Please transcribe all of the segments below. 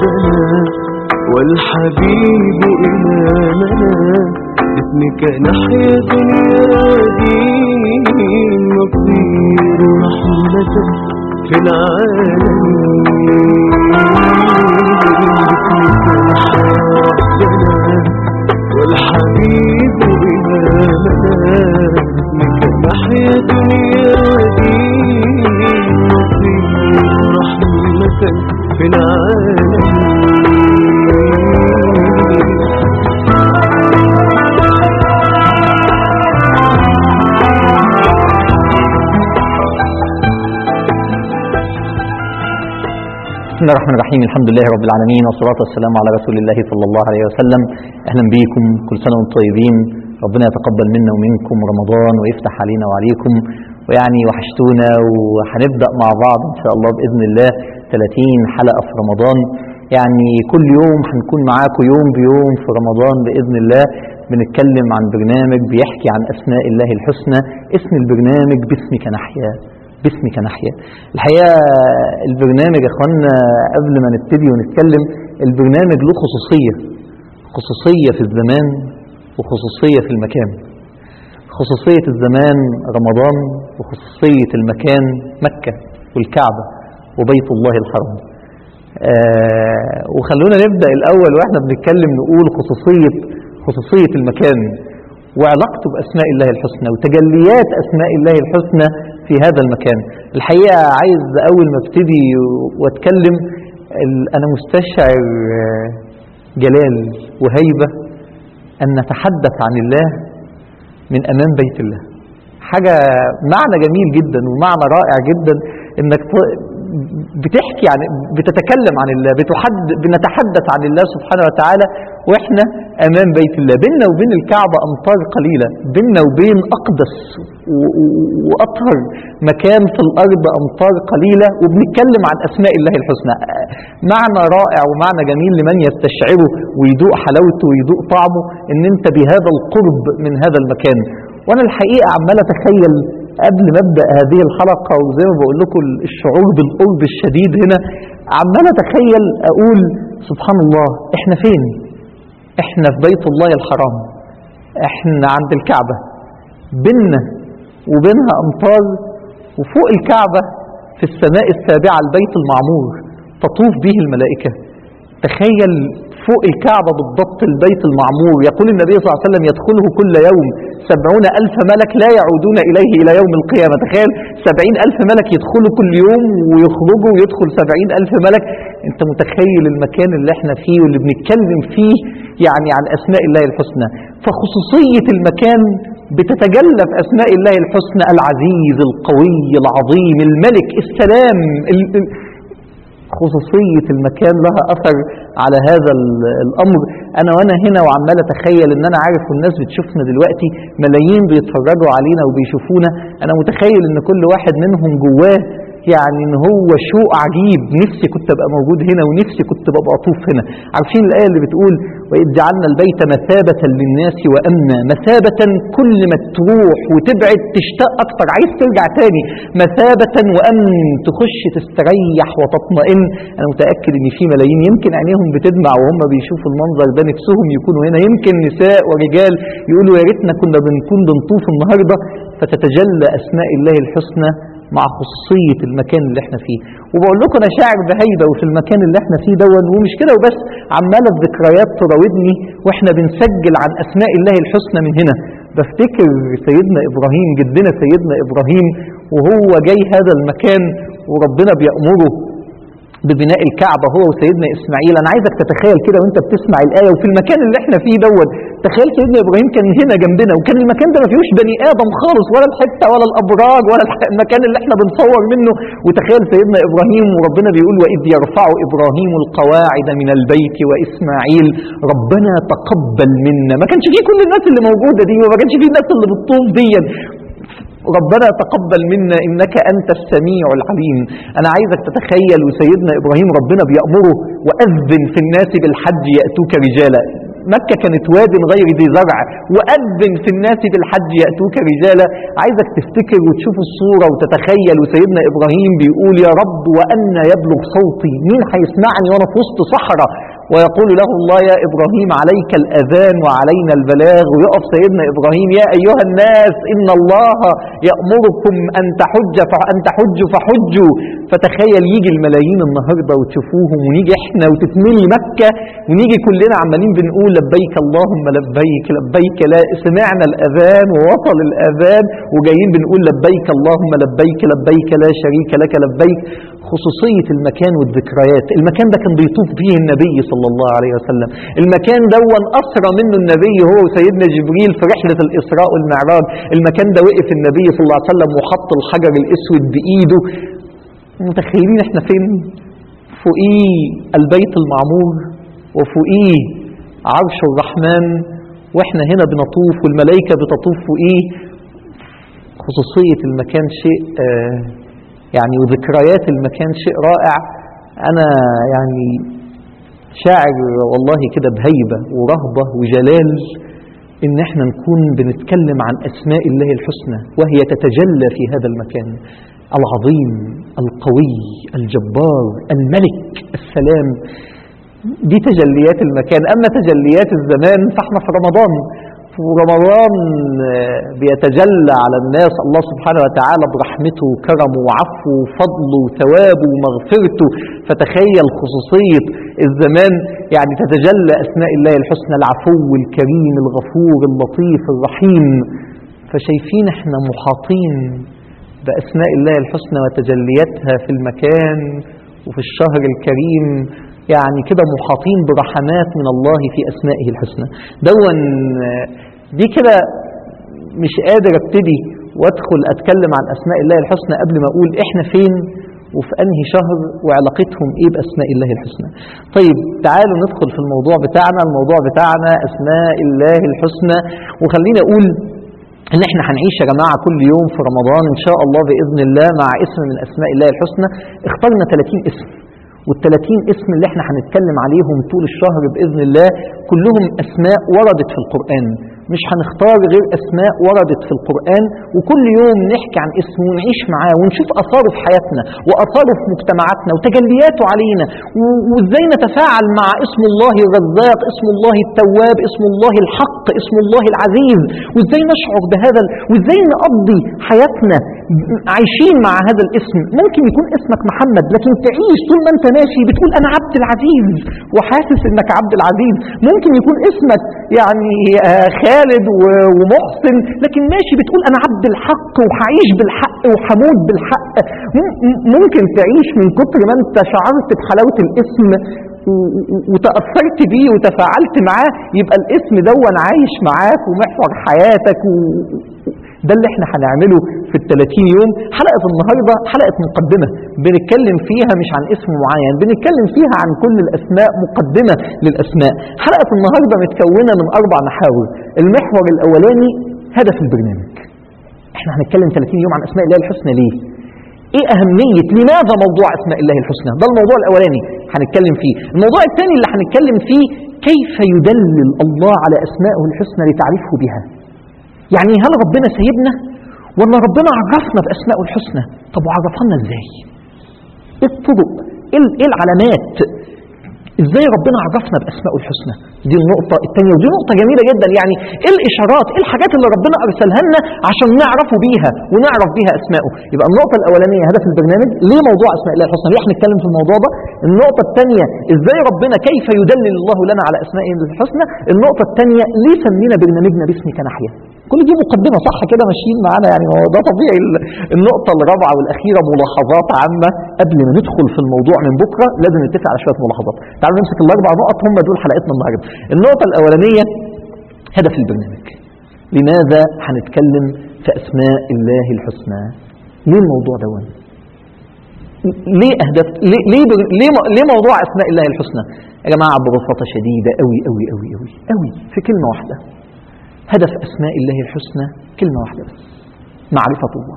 ربنا والحبيب إمامنا باسمك نحيا دنيا دين نصير رحمة في العالمين باسمك نحيا ربنا والحبيب إمامنا باسمك نحيا دنيا دين نصير رحمة في العالمين بسم الله الرحمن الرحيم الحمد لله رب العالمين والصلاة والسلام على رسول الله صلى الله عليه وسلم أهلا بكم كل سنة وانتم طيبين ربنا يتقبل منا ومنكم رمضان ويفتح علينا وعليكم ويعني وحشتونا وهنبدأ مع بعض إن شاء الله بإذن الله 30 حلقة في رمضان يعني كل يوم هنكون معاكم يوم بيوم في رمضان بإذن الله بنتكلم عن برنامج بيحكي عن أسماء الله الحسنى اسم البرنامج باسمك نحيا باسمك نحيا الحقيقة البرنامج يا اخوانا قبل ما نبتدي ونتكلم البرنامج له خصوصية خصوصية في الزمان وخصوصية في المكان خصوصية الزمان رمضان وخصوصية المكان مكة والكعبة وبيت الله الحرام آه وخلونا نبدأ الأول وإحنا بنتكلم نقول خصوصية خصوصية المكان وعلاقته بأسماء الله الحسنى وتجليات أسماء الله الحسنى في هذا المكان الحقيقة عايز أول ما ابتدي واتكلم ال- أنا مستشعر آه، جلال وهيبة أن نتحدث عن الله من أمام بيت الله حاجة معنى جميل جدا ومعنى رائع جدا انك ت- بتحكي عن بتتكلم عن الله بتحد بنتحدث عن الله سبحانه وتعالى واحنا امام بيت الله بيننا وبين الكعبه امتار قليله بيننا وبين اقدس و- و- واطهر مكان في الارض امتار قليله وبنتكلم عن اسماء الله الحسنى معنى رائع ومعنى جميل لمن يستشعره ويدوق حلاوته ويدوق طعمه ان انت بهذا القرب من هذا المكان وانا الحقيقه عمال اتخيل قبل ما ابدا هذه الحلقه وزي ما بقول لكم الشعور بالقرب الشديد هنا عمال اتخيل اقول سبحان الله احنا فين احنا في بيت الله الحرام احنا عند الكعبه بيننا وبينها امطار وفوق الكعبه في السماء السابعه البيت المعمور تطوف به الملائكه تخيل فوق الكعبة بالضبط البيت المعمور يقول النبي صلى الله عليه وسلم يدخله كل يوم سبعون ألف ملك لا يعودون إليه إلى يوم القيامة تخيل سبعين ألف ملك يدخلوا كل يوم ويخرجوا ويدخل سبعين ألف ملك أنت متخيل المكان اللي احنا فيه واللي بنتكلم فيه يعني عن أسماء الله الحسنى فخصوصية المكان بتتجلى في أسماء الله الحسنى العزيز القوي العظيم الملك السلام ال- ال- خصوصية المكان لها أثر على هذا ال- الأمر أنا وأنا هنا وعمال أتخيل إن أنا عارف والناس بتشوفنا دلوقتي ملايين بيتفرجوا علينا وبيشوفونا أنا متخيل إن كل واحد منهم جواه يعني ان هو شوق عجيب نفسي كنت ابقى موجود هنا ونفسي كنت ببقى اطوف هنا عارفين الايه اللي بتقول واذ جعلنا البيت مثابه للناس وامنا مثابه كل ما تروح وتبعد تشتاق اكتر عايز ترجع تاني مثابه وامن تخش تستريح وتطمئن انا متاكد ان في ملايين يمكن عينيهم بتدمع وهم بيشوفوا المنظر ده نفسهم يكونوا هنا يمكن نساء ورجال يقولوا يا ريتنا كنا بنكون بنطوف النهارده فتتجلى اسماء الله الحسنى مع خصوصية المكان اللي احنا فيه وبقول لكم انا شاعر بهيبة وفي المكان اللي احنا فيه دون ومش كده وبس عمالة الذكريات تراودني واحنا بنسجل عن اسماء الله الحسنى من هنا بفتكر سيدنا ابراهيم جدنا سيدنا ابراهيم وهو جاي هذا المكان وربنا بيأمره ببناء الكعبة هو وسيدنا إسماعيل أنا عايزك تتخيل كده وأنت بتسمع الآية وفي المكان اللي احنا فيه دون تخيل سيدنا إبراهيم كان هنا جنبنا وكان المكان ده ما فيهوش بني آدم خالص ولا الحتة ولا الأبراج ولا الح- المكان اللي احنا بنصور منه وتخيل سيدنا إبراهيم وربنا بيقول وإذ يرفع إبراهيم القواعد من البيت وإسماعيل ربنا تقبل منا ما كانش فيه كل الناس اللي موجودة دي وما كانش فيه الناس اللي بتطوف دي ربنا تقبل منا انك انت السميع العليم انا عايزك تتخيل وسيدنا ابراهيم ربنا بيامره واذن في الناس بالحج ياتوك رجالا مكة كانت واد غير ذي زرع وأذن في الناس بالحج يأتوك رجالا عايزك تفتكر وتشوف الصورة وتتخيل وسيدنا إبراهيم بيقول يا رب وأن يبلغ صوتي مين هيسمعني وأنا في وسط صحراء ويقول له الله يا إبراهيم عليك الأذان وعلينا البلاغ ويقف سيدنا إبراهيم يا أيها الناس إن الله يأمركم أن تحج فأن تحجوا فحجوا فتخيل يجي الملايين النهاردة وتشوفوهم ونيجي إحنا وتتملي مكة ونيجي كلنا عمالين بنقول لبيك اللهم لبيك لبيك لا سمعنا الأذان ووصل الأذان وجايين بنقول لبيك اللهم لبيك لبيك لا شريك لك لبيك خصوصية المكان والذكريات المكان ده كان بيطوف فيه النبي صلى الله عليه وسلم المكان دون أسرى منه النبي هو وسيدنا جبريل في رحلة الإسراء والمعراج المكان ده وقف النبي صلى الله عليه وسلم وحط الحجر الأسود بإيده متخيلين احنا فين فوقيه البيت المعمور وفوقيه عرش الرحمن واحنا هنا بنطوف والملائكة بتطوف فوقيه خصوصية المكان شيء آه يعني وذكريات المكان شيء رائع أنا يعني شاعر والله كده بهيبة ورهبة وجلال إن احنا نكون بنتكلم عن أسماء الله الحسنى وهي تتجلى في هذا المكان العظيم القوي الجبار الملك السلام دي تجليات المكان أما تجليات الزمان فاحنا في رمضان ورمضان بيتجلى على الناس الله سبحانه وتعالى برحمته وكرمه وعفوه وفضله وثوابه ومغفرته فتخيل خصوصية الزمان يعني تتجلى أسماء الله الحسنى العفو الكريم الغفور اللطيف الرحيم فشايفين احنا محاطين بأسماء الله الحسنى وتجلياتها في المكان وفي الشهر الكريم يعني كده محاطين برحمات من الله في أسمائه الحسنى دون دي كده مش قادر ابتدي وادخل اتكلم عن اسماء الله الحسنى قبل ما اقول احنا فين وفي انهي شهر وعلاقتهم ايه باسماء الله الحسنى طيب تعالوا ندخل في الموضوع بتاعنا الموضوع بتاعنا اسماء الله الحسنى وخليني اقول ان احنا هنعيش يا جماعه كل يوم في رمضان ان شاء الله باذن الله مع اسم من اسماء الله الحسنى اخترنا 30 اسم وال30 اسم اللي احنا هنتكلم عليهم طول الشهر باذن الله كلهم اسماء وردت في القران مش هنختار غير اسماء وردت في القران وكل يوم نحكي عن اسم ونعيش معاه ونشوف اثاره في حياتنا واثاره في مجتمعاتنا وتجلياته علينا وازاي نتفاعل مع اسم الله الرزاق اسم الله التواب اسم الله الحق اسم الله العزيز وازاي نشعر بهذا وازاي نقضي حياتنا عايشين مع هذا الاسم ممكن يكون اسمك محمد لكن تعيش طول ما انت ماشي بتقول انا عبد العزيز وحاسس انك عبد العزيز ممكن يكون اسمك يعني خالد ومحسن لكن ماشي بتقول انا عبد الحق وهعيش بالحق وهموت بالحق ممكن تعيش من كتر ما انت شعرت بحلاوه الاسم وتأثرت بيه وتفاعلت معاه يبقى الاسم دون عايش معاك ومحور حياتك و... ده اللي احنا هنعمله في ال 30 يوم حلقة النهاردة حلقة مقدمة بنتكلم فيها مش عن اسم معين بنتكلم فيها عن كل الأسماء مقدمة للأسماء حلقة النهاردة متكونة من أربع محاور المحور الأولاني هدف البرنامج احنا هنتكلم 30 يوم عن أسماء الله الحسنى ليه ايه أهمية لماذا موضوع أسماء الله الحسنى ده الموضوع الأولاني هنتكلم فيه الموضوع الثاني اللي هنتكلم فيه كيف يدلل الله على أسمائه الحسنى لتعرفه بها يعني هل ربنا سيبنا ولا ربنا عرفنا بأسمائه الحسنى طب وعرفنا ازاي ايه الطرق ايه العلامات ازاي ربنا عرفنا باسمائه الحسنى دي النقطة الثانية ودي نقطة جميلة جدا يعني ايه الاشارات ايه الحاجات اللي ربنا ارسلها لنا عشان نعرفه بيها ونعرف بيها اسمائه يبقى النقطة الاولانية هدف البرنامج ليه موضوع اسماء الله الحسنى ليه احنا نتكلم في الموضوع ده النقطة الثانية ازاي ربنا كيف يدلل الله لنا على اسمائه الحسنى النقطة الثانية ليه سمينا برنامجنا باسمك نحيا كل دي مقدمة صح كده ماشيين معانا يعني هو ده طبيعي النقطة الرابعة والأخيرة ملاحظات عامة قبل ما ندخل في الموضوع من بكرة لازم نتفق على شوية ملاحظات تعالوا نمسك الأربع نقط هم دول حلقتنا النهاردة النقطة الأولانية هدف البرنامج لماذا هنتكلم في أسماء الله الحسنى ليه الموضوع ده ليه أهدف ليه, ليه, ليه, ليه موضوع أسماء الله الحسنى يا جماعة ببساطة شديدة أوي أوي أوي أوي أوي في كلمة واحدة هدف أسماء الله الحسنى كلمة واحدة بس معرفة الله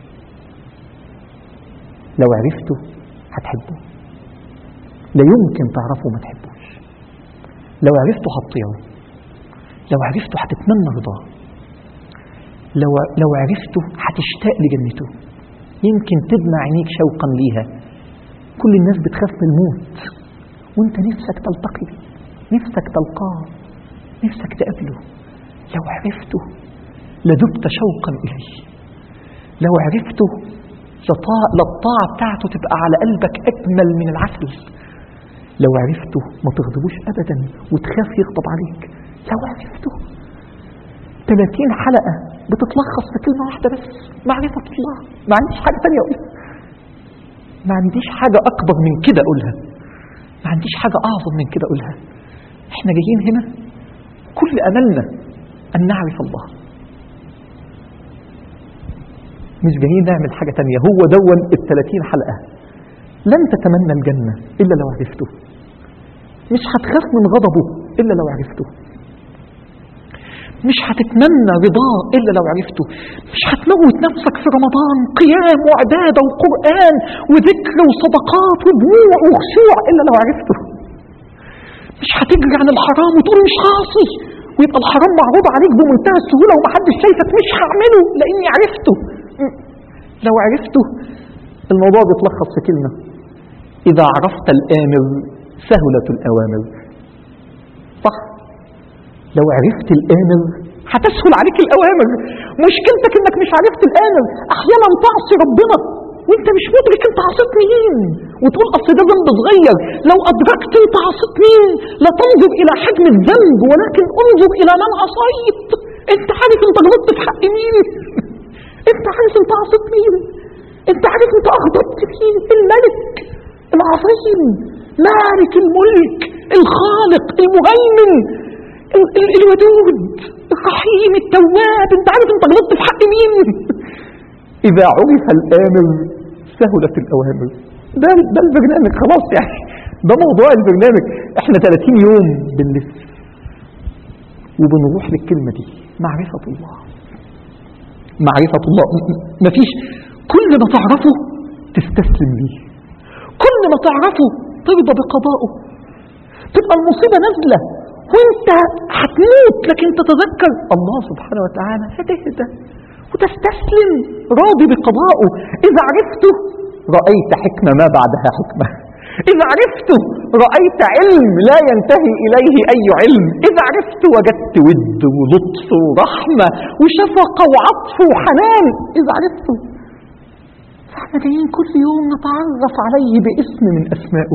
لو عرفته هتحبه لا يمكن تعرفه ما تحبوش لو عرفته هتطيعه لو عرفته هتتمنى رضاه لو لو عرفته هتشتاق لجنته يمكن تدمع عينيك شوقا ليها كل الناس بتخاف من الموت وانت نفسك تلتقي بيه نفسك تلقاه نفسك تقابله لو عرفته لذبت شوقا اليه لو عرفته لطاع- للطاعة بتاعته تبقى على قلبك أجمل من العسل لو عرفته ما تغضبوش أبدا وتخاف يغضب عليك لو عرفته 30 حلقة بتتلخص في كلمة واحدة بس معرفة الله ما عنديش حاجة تانية أقولها ما عنديش حاجة أكبر من كده أقولها ما عنديش حاجة أعظم من كده أقولها إحنا جايين هنا كل أملنا أن نعرف الله مش جايين نعمل حاجة تانية هو دون الثلاثين حلقة لن تتمنى الجنة إلا لو عرفته مش هتخاف من غضبه إلا لو عرفته مش هتتمنى رضاه إلا لو عرفته مش هتموت نفسك في رمضان قيام وعبادة وقرآن وذكر وصدقات ودموع وخشوع إلا لو عرفته مش هتجري عن الحرام وتقول مش هعصي ويبقى الحرام معروض عليك بمنتهى السهولة ومحدش شايفك مش هعمله لأني عرفته م. لو عرفته الموضوع بيتلخص في كلمة إذا عرفت الآمر سهلت الأوامر صح لو عرفت الآمر هتسهل عليك الأوامر مشكلتك إنك مش عرفت الآمر أحيانا تعصي ربنا وانت مش مدرك انت عصيت مين وتقول اصل ده ذنب صغير لو ادركت انت عصيت مين لا تنظر الى حجم الذنب ولكن انظر الى من عصيت انت عارف انت غلطت في حق مين انت عارف انت عصيت مين انت عارف انت اغضبت مين الملك العظيم مالك الملك الخالق المهيمن ال- ال- الودود الرحيم التواب انت عارف انت غلطت في حق مين اذا عرف الامر سهلت الاوامر ده ده البرنامج خلاص يعني ده موضوع البرنامج احنا 30 يوم بنلف وبنروح للكلمه دي معرفه الله معرفه الله م- م- مفيش كل ما تعرفه تستسلم ليه كل ما تعرفه ترضى بقضائه تبقى المصيبة نازلة وانت هتموت لكن تتذكر الله سبحانه وتعالى فتهدى وتستسلم راضي بقضائه إذا عرفته رأيت حكمة ما بعدها حكمة إذا عرفته رأيت علم لا ينتهي إليه أي علم إذا عرفت وجدت ود ولطف ورحمة وشفقة وعطف وحنان إذا عرفته فاحنا جايين كل يوم نتعرف عليه باسم من أسمائه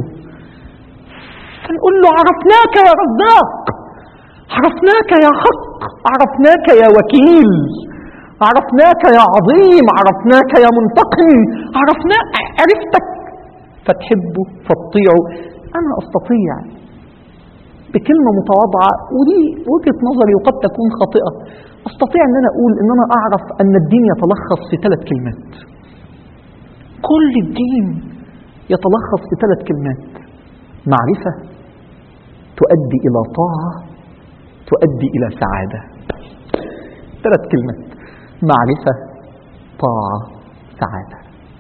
فنقول له عرفناك يا رزاق عرفناك يا حق عرفناك يا وكيل عرفناك يا عظيم عرفناك يا منتقم عرفناك عرفتك فتحبه فتطيعه أنا أستطيع بكلمة متواضعة ودي وجهة نظري وقد تكون خاطئة أستطيع أن أنا أقول أن أنا أعرف أن الدين يتلخص في ثلاث كلمات كل الدين يتلخص في ثلاث كلمات معرفة تؤدي إلى طاعة تؤدي إلى سعادة ثلاث كلمات معرفة طاعة سعادة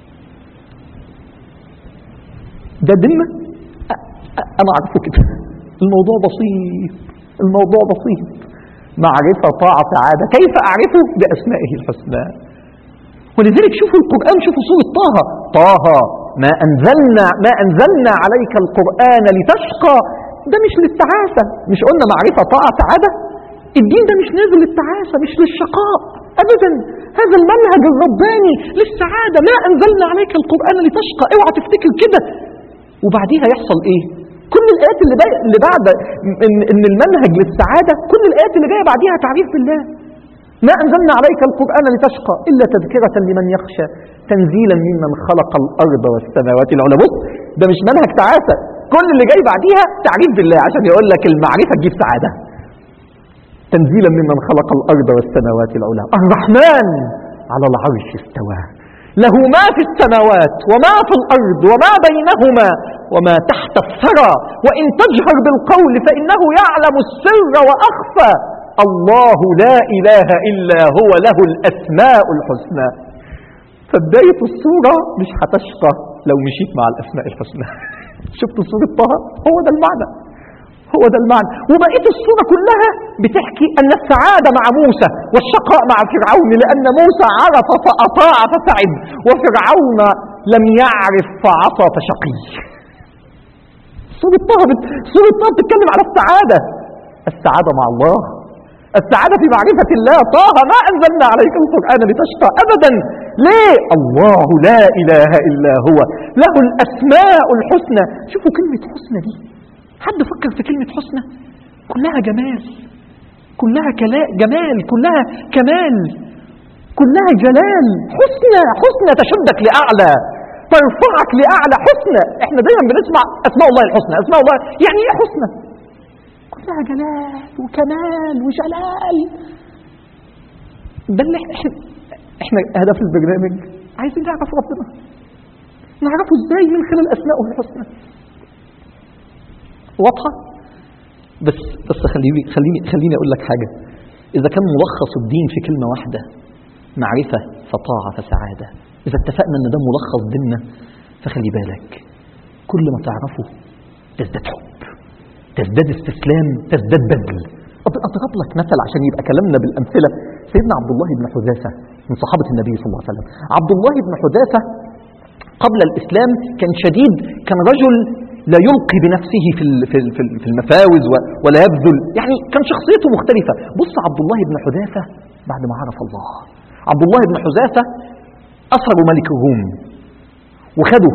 ده ديننا أ- أ- أنا أعرفه كده الموضوع بسيط الموضوع بسيط معرفة طاعة سعادة كيف أعرفه بأسمائه الحسنى ولذلك شوفوا القرآن شوفوا سورة طه طه ما أنزلنا ما أنزلنا عليك القرآن لتشقى ده مش للتعاسة مش قلنا معرفة طاعة سعادة الدين ده مش نازل للتعاسة مش للشقاء أبدا هذا المنهج الرباني للسعادة ما أنزلنا عليك القرآن لتشقى اوعى تفتكر كده وبعديها يحصل ايه كل الآيات اللي, باي... اللي بعد إن, إن المنهج للسعادة كل الآيات اللي جاية بعديها تعريف بالله ما أنزلنا عليك القرآن لتشقى إلا تذكرة لمن يخشى تنزيلا ممن خلق الأرض والسماوات العلى بص ده مش منهج تعاسة كل اللي جاي بعديها تعريف بالله عشان يقول لك المعرفة تجيب سعادة تنزيلا ممن خلق الأرض والسماوات العلى الرحمن على العرش استوى له ما في السماوات وما في الأرض وما بينهما وما تحت الثرى وإن تجهر بالقول فإنه يعلم السر وأخفى الله لا إله إلا هو له الأسماء الحسنى فبداية السورة مش هتشقى لو مشيت مع الأسماء الحسنى شفت سورة طه هو ده المعنى هو ده المعنى وبقية السورة كلها بتحكي أن السعادة مع موسى والشقاء مع فرعون لأن موسى عرف فأطاع فسعد وفرعون لم يعرف فعصى فشقي سورة طه بت- سورة طه بتتكلم على السعادة السعادة مع الله السعادة في معرفة الله طه ما أنزلنا عليك القرآن لتشقى أبدا ليه الله لا إله إلا هو له الأسماء الحسنى شوفوا كلمة حسنى دي حد فكر في كلمة حسنى كلها جمال كلها كلا جمال كلها كمال كلها جلال حسنى حسنى تشدك لأعلى ترفعك لأعلى حسنى احنا دايما بنسمع أسماء الله الحسنى أسماء الله يعني ايه حسنى كلها جلال وكمال وجلال ده اللي احنا احنا هدف البرنامج عايزين نعرف ربنا نعرفه ازاي من خلال اسمائه الحسنى واضحه بس بس خليني خليني خليني اقول لك حاجه اذا كان ملخص الدين في كلمه واحده معرفه فطاعه فسعاده اذا اتفقنا ان ده ملخص ديننا فخلي بالك كل ما تعرفه تزداد حب تزداد استسلام تزداد بذل أض- اضرب لك مثل عشان يبقى كلامنا بالامثله سيدنا عبد الله بن حذافه من صحابه النبي صلى الله عليه وسلم عبد الله بن حذافه قبل الإسلام كان شديد كان رجل لا يلقي بنفسه في ال- في ال- في ال- في المفاوز و- ولا يبذل يعني كان شخصيته مختلفة بص عبد الله بن حذافة بعد ما عرف الله عبد الله بن حذافة أسروا ملك الروم وخده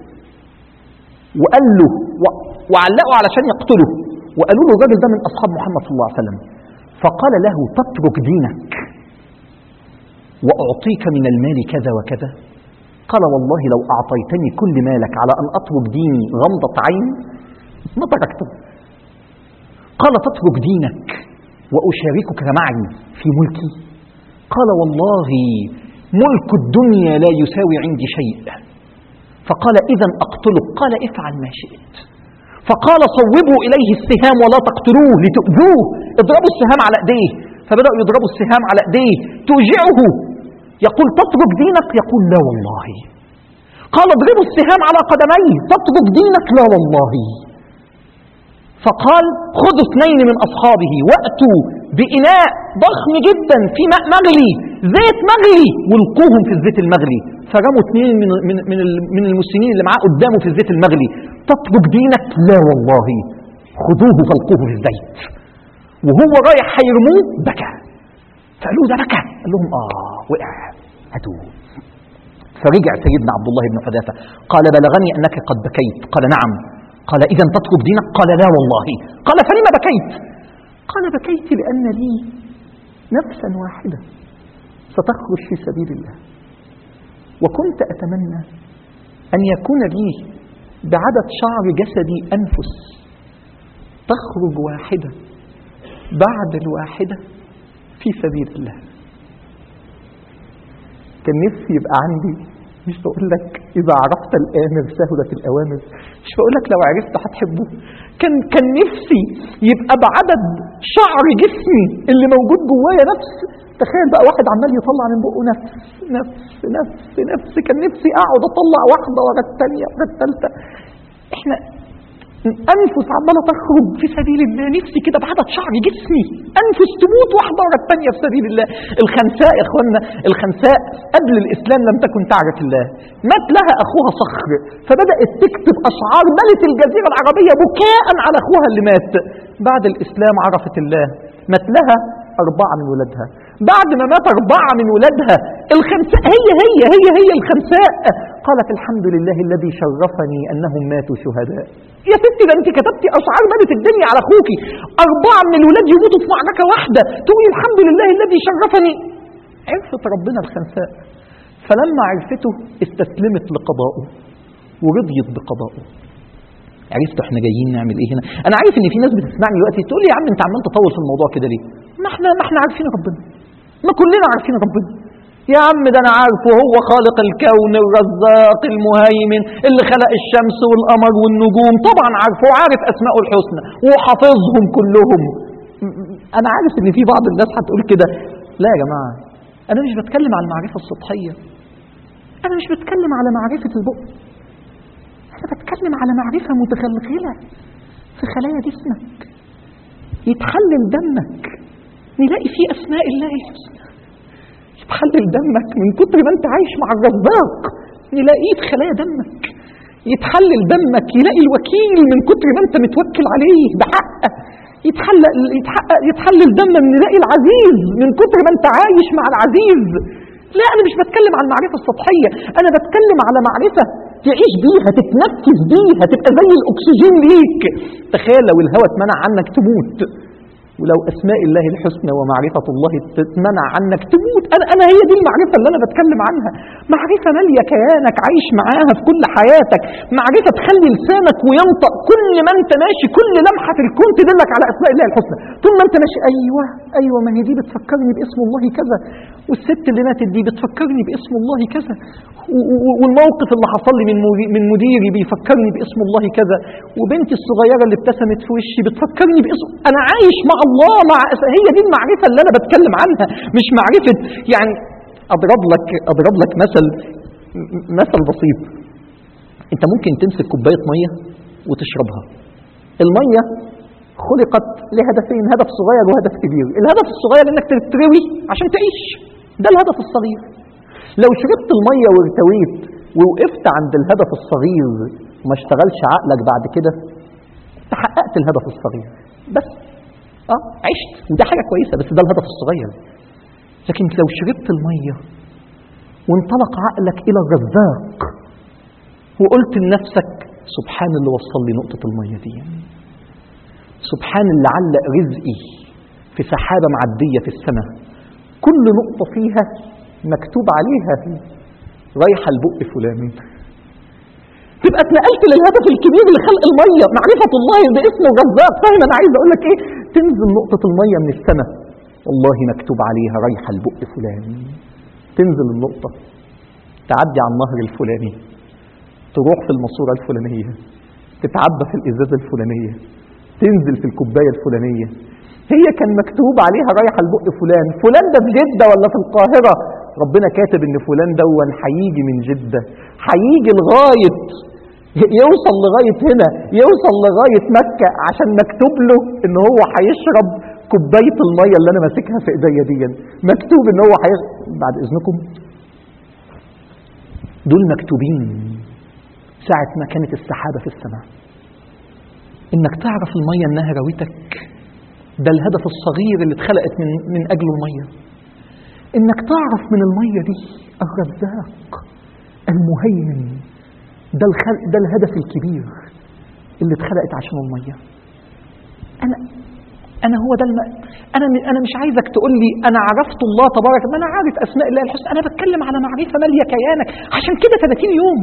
وقال له و- وعلقوا علشان يقتله وقالوا له الراجل ده من أصحاب محمد صلى الله عليه وسلم فقال له تترك دينك وأعطيك من المال كذا وكذا قال والله لو أعطيتني كل مالك على أن أترك ديني غمضة عين ما تركته قال تترك دينك وأشاركك معي في ملكي قال والله ملك الدنيا لا يساوي عندي شيء فقال إذا أقتلك قال افعل ما شئت فقال صوبوا إليه السهام ولا تقتلوه لتؤذوه اضربوا السهام على ايديه فبدأوا يضربوا السهام على ايديه توجعه يقول تترك دينك يقول لا والله قال اضربوا السهام على قدميه تترك دينك لا والله فقال خذوا اثنين من أصحابه وأتوا بإناء ضخم جدا في ماء مغلي زيت مغلي والقوهم في الزيت المغلي فرموا اثنين من, من, من, ال- من المسلمين اللي معاه قدامه في الزيت المغلي تترك دينك لا والله خذوه فالقوه في الزيت وهو رايح هيرموه بكى فقالوا ده بكى قال لهم اه وقع هاتوه فرجع سيدنا عبد الله بن حذافه قال بلغني انك قد بكيت قال نعم قال اذا تترك دينك قال لا والله قال فلما بكيت قال بكيت لان لي نفسا واحده ستخرج في سبيل الله وكنت اتمنى ان يكون لي بعدد شعر جسدي انفس تخرج واحده بعد الواحده في سبيل الله كان نفسي يبقى عندي مش بقول لك إذا عرفت الآمر سهلت الأوامر مش بقول لك لو عرفت هتحبه كان كان نفسي يبقى بعدد شعر جسمي اللي موجود جوايا نفس تخيل بقى واحد عمال يطلع من بقه نفس نفس نفس نفس كان نفسي اقعد اطلع واحده ورا الثانيه ورا الثالثه احنا انفس عماله تخرج في سبيل الله نفسي كده بعدد شعر جسمي انفس تموت واحده ورا الثانيه في سبيل الله الخنساء يا اخوانا الخنساء قبل الاسلام لم تكن تعرف الله مات لها اخوها صخر فبدات تكتب اشعار ملت الجزيره العربيه بكاء على اخوها اللي مات بعد الاسلام عرفت الله مات لها أربعة من ولادها بعد ما مات أربعة من ولادها الخنساء هي هي هي هي الخنساء قالت الحمد لله الذي شرفني أنهم ماتوا شهداء يا ستي ده أنت كتبتي أشعار ملت الدنيا على أخوكي أربعة من الولاد يموتوا في معركة واحدة تقولي الحمد لله الذي شرفني عرفت ربنا الخنساء فلما عرفته استسلمت لقضائه ورضيت بقضائه عرفتوا احنا جايين نعمل ايه هنا انا عارف ان في ناس بتسمعني دلوقتي تقول لي يا عم انت عمال تطول في الموضوع كده ليه ما احنا ما احنا عارفين ربنا ما كلنا عارفين ربنا يا عم ده انا عارفه هو خالق الكون الرزاق المهيمن اللي خلق الشمس والقمر والنجوم طبعا عارفه وعارف اسماءه الحسنى وحافظهم كلهم م- م- انا عارف ان في بعض الناس هتقول كده لا يا جماعه انا مش بتكلم على المعرفه السطحيه انا مش بتكلم على معرفه البؤ أنا بتكلم على معرفة متغلغلة في خلايا جسمك يتحلل دمك نلاقي فيه أسماء الله الحسنى يتحلل دمك من كتر ما أنت عايش مع الرزاق نلاقيه في خلايا دمك يتحلل دمك يلاقي الوكيل من كتر ما أنت متوكل عليه بحق يتحلل يتحقق يتحلل دم من نلاقي العزيز من كتر ما أنت عايش مع العزيز لا أنا مش بتكلم عن المعرفة السطحية أنا بتكلم على معرفة تعيش بيها تتنفس بيها تبقى زي الأكسجين ليك تخيل لو الهواء اتمنع عنك تموت ولو أسماء الله الحسنى ومعرفة الله تتمنع عنك تموت أنا, أنا هي دي المعرفة اللي أنا بتكلم عنها معرفة مالية كيانك عايش معاها في كل حياتك معرفة تخلي لسانك وينطق كل ما أنت ماشي كل لمحة في الكون تدلك على أسماء الله الحسنى طول ما أنت ماشي أيوة أيوة ما هي دي بتفكرني باسم الله كذا والست اللي ماتت دي بتفكرني باسم الله كذا و- و- والموقف اللي حصل لي من مدي- من مديري بيفكرني باسم الله كذا وبنتي الصغيره اللي ابتسمت في وشي بتفكرني باسم انا عايش مع الله مع أس- هي دي المعرفه اللي انا بتكلم عنها مش معرفه يعني اضرب لك اضرب لك مثل م- مثل بسيط انت ممكن تمسك كوبايه ميه وتشربها الميه خلقت لهدفين هدف صغير وهدف كبير الهدف الصغير انك تتروي عشان تعيش ده الهدف الصغير لو شربت الميه وارتويت ووقفت عند الهدف الصغير وما اشتغلش عقلك بعد كده تحققت الهدف الصغير بس اه عشت وده حاجه كويسه بس ده الهدف الصغير لكن لو شربت الميه وانطلق عقلك الى الرزاق وقلت لنفسك سبحان اللي وصل لي نقطه الميه دي سبحان اللي علق رزقي في سحابه معديه في السماء كل نقطه فيها مكتوب عليها رايحه لبق فلان تبقى اتنقلت للهدف الكبير لخلق الميه معرفه الله باسمه الرزاق فاهم انا عايز اقول لك ايه تنزل نقطه الميه من السماء والله مكتوب عليها رايحه لبق فلان تنزل النقطه تعدي على النهر الفلاني تروح في الماسوره الفلانيه تتعبى في الازازه الفلانيه تنزل في الكوبايه الفلانيه هي كان مكتوب عليها رايحه لبق فلان فلان ده في جده ولا في القاهره ربنا كاتب ان فلان دون هيجي من جده هيجي لغايه يوصل لغايه هنا يوصل لغايه مكه عشان مكتوب له ان هو هيشرب كوبايه الميه اللي انا ماسكها في ايديا دي مكتوب ان هو هيشرب بعد اذنكم دول مكتوبين ساعه ما كانت السحابه في السماء انك تعرف الميه انها راوتك ده الهدف الصغير اللي اتخلقت من من اجله الميه انك تعرف من الميه دي الرزاق المهيمن ده الخل... ده الهدف الكبير اللي اتخلقت عشان الميه انا انا هو ده الم... انا م... انا مش عايزك تقول لي انا عرفت الله تبارك ما انا عارف اسماء الله الحسنى انا بتكلم على معرفه ماليه كيانك عشان كده 30 يوم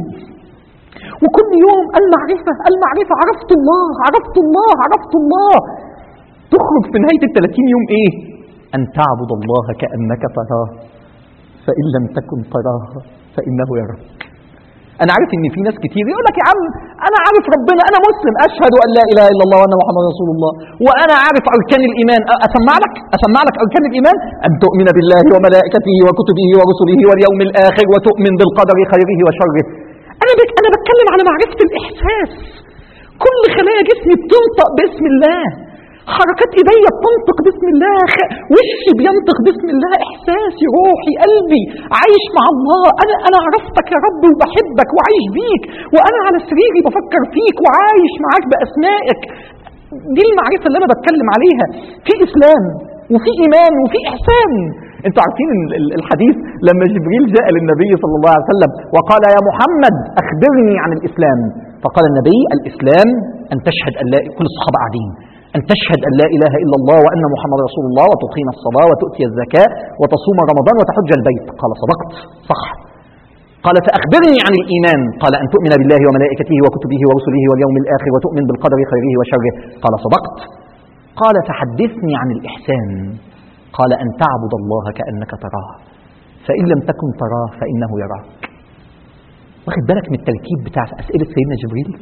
وكل يوم المعرفه المعرفه عرفت الله عرفت الله عرفت الله تخرج في نهايه ال 30 يوم ايه أن تعبد الله كأنك تراه فإن لم تكن تراه فإنه يراك أنا عارف إن في ناس كتير يقول لك يا عم أنا عارف ربنا أنا مسلم أشهد أن لا إله إلا الله وأن محمد رسول الله وأنا عارف أركان الإيمان أسمع لك أسمع لك أركان الإيمان أن تؤمن بالله وملائكته وكتبه ورسله واليوم الآخر وتؤمن بالقدر خيره وشره أنا بك أنا بتكلم على معرفة الإحساس كل خلايا جسمي بتنطق باسم الله حركات ايديا بتنطق باسم الله وشي بينطق باسم الله احساسي روحي قلبي عايش مع الله انا انا عرفتك يا رب وبحبك وعايش بيك وانا على سريري بفكر فيك وعايش معاك باسمائك دي المعرفه اللي انا بتكلم عليها في اسلام وفي ايمان وفي احسان انتوا عارفين الحديث لما جبريل جاء للنبي صلى الله عليه وسلم وقال يا محمد اخبرني عن الاسلام فقال النبي الاسلام ان تشهد ان لا كل الصحابه قاعدين أن تشهد أن لا إله إلا الله وأن محمد رسول الله وتقيم الصلاة وتؤتي الزكاة وتصوم رمضان وتحج البيت قال صدقت صح قال فأخبرني عن الإيمان قال أن تؤمن بالله وملائكته وكتبه ورسله واليوم الآخر وتؤمن بالقدر خيره وشره قال صدقت قال فحدثني عن الإحسان قال أن تعبد الله كأنك تراه فإن لم تكن تراه فإنه يراك واخد بالك من التركيب بتاع أسئلة سيدنا جبريل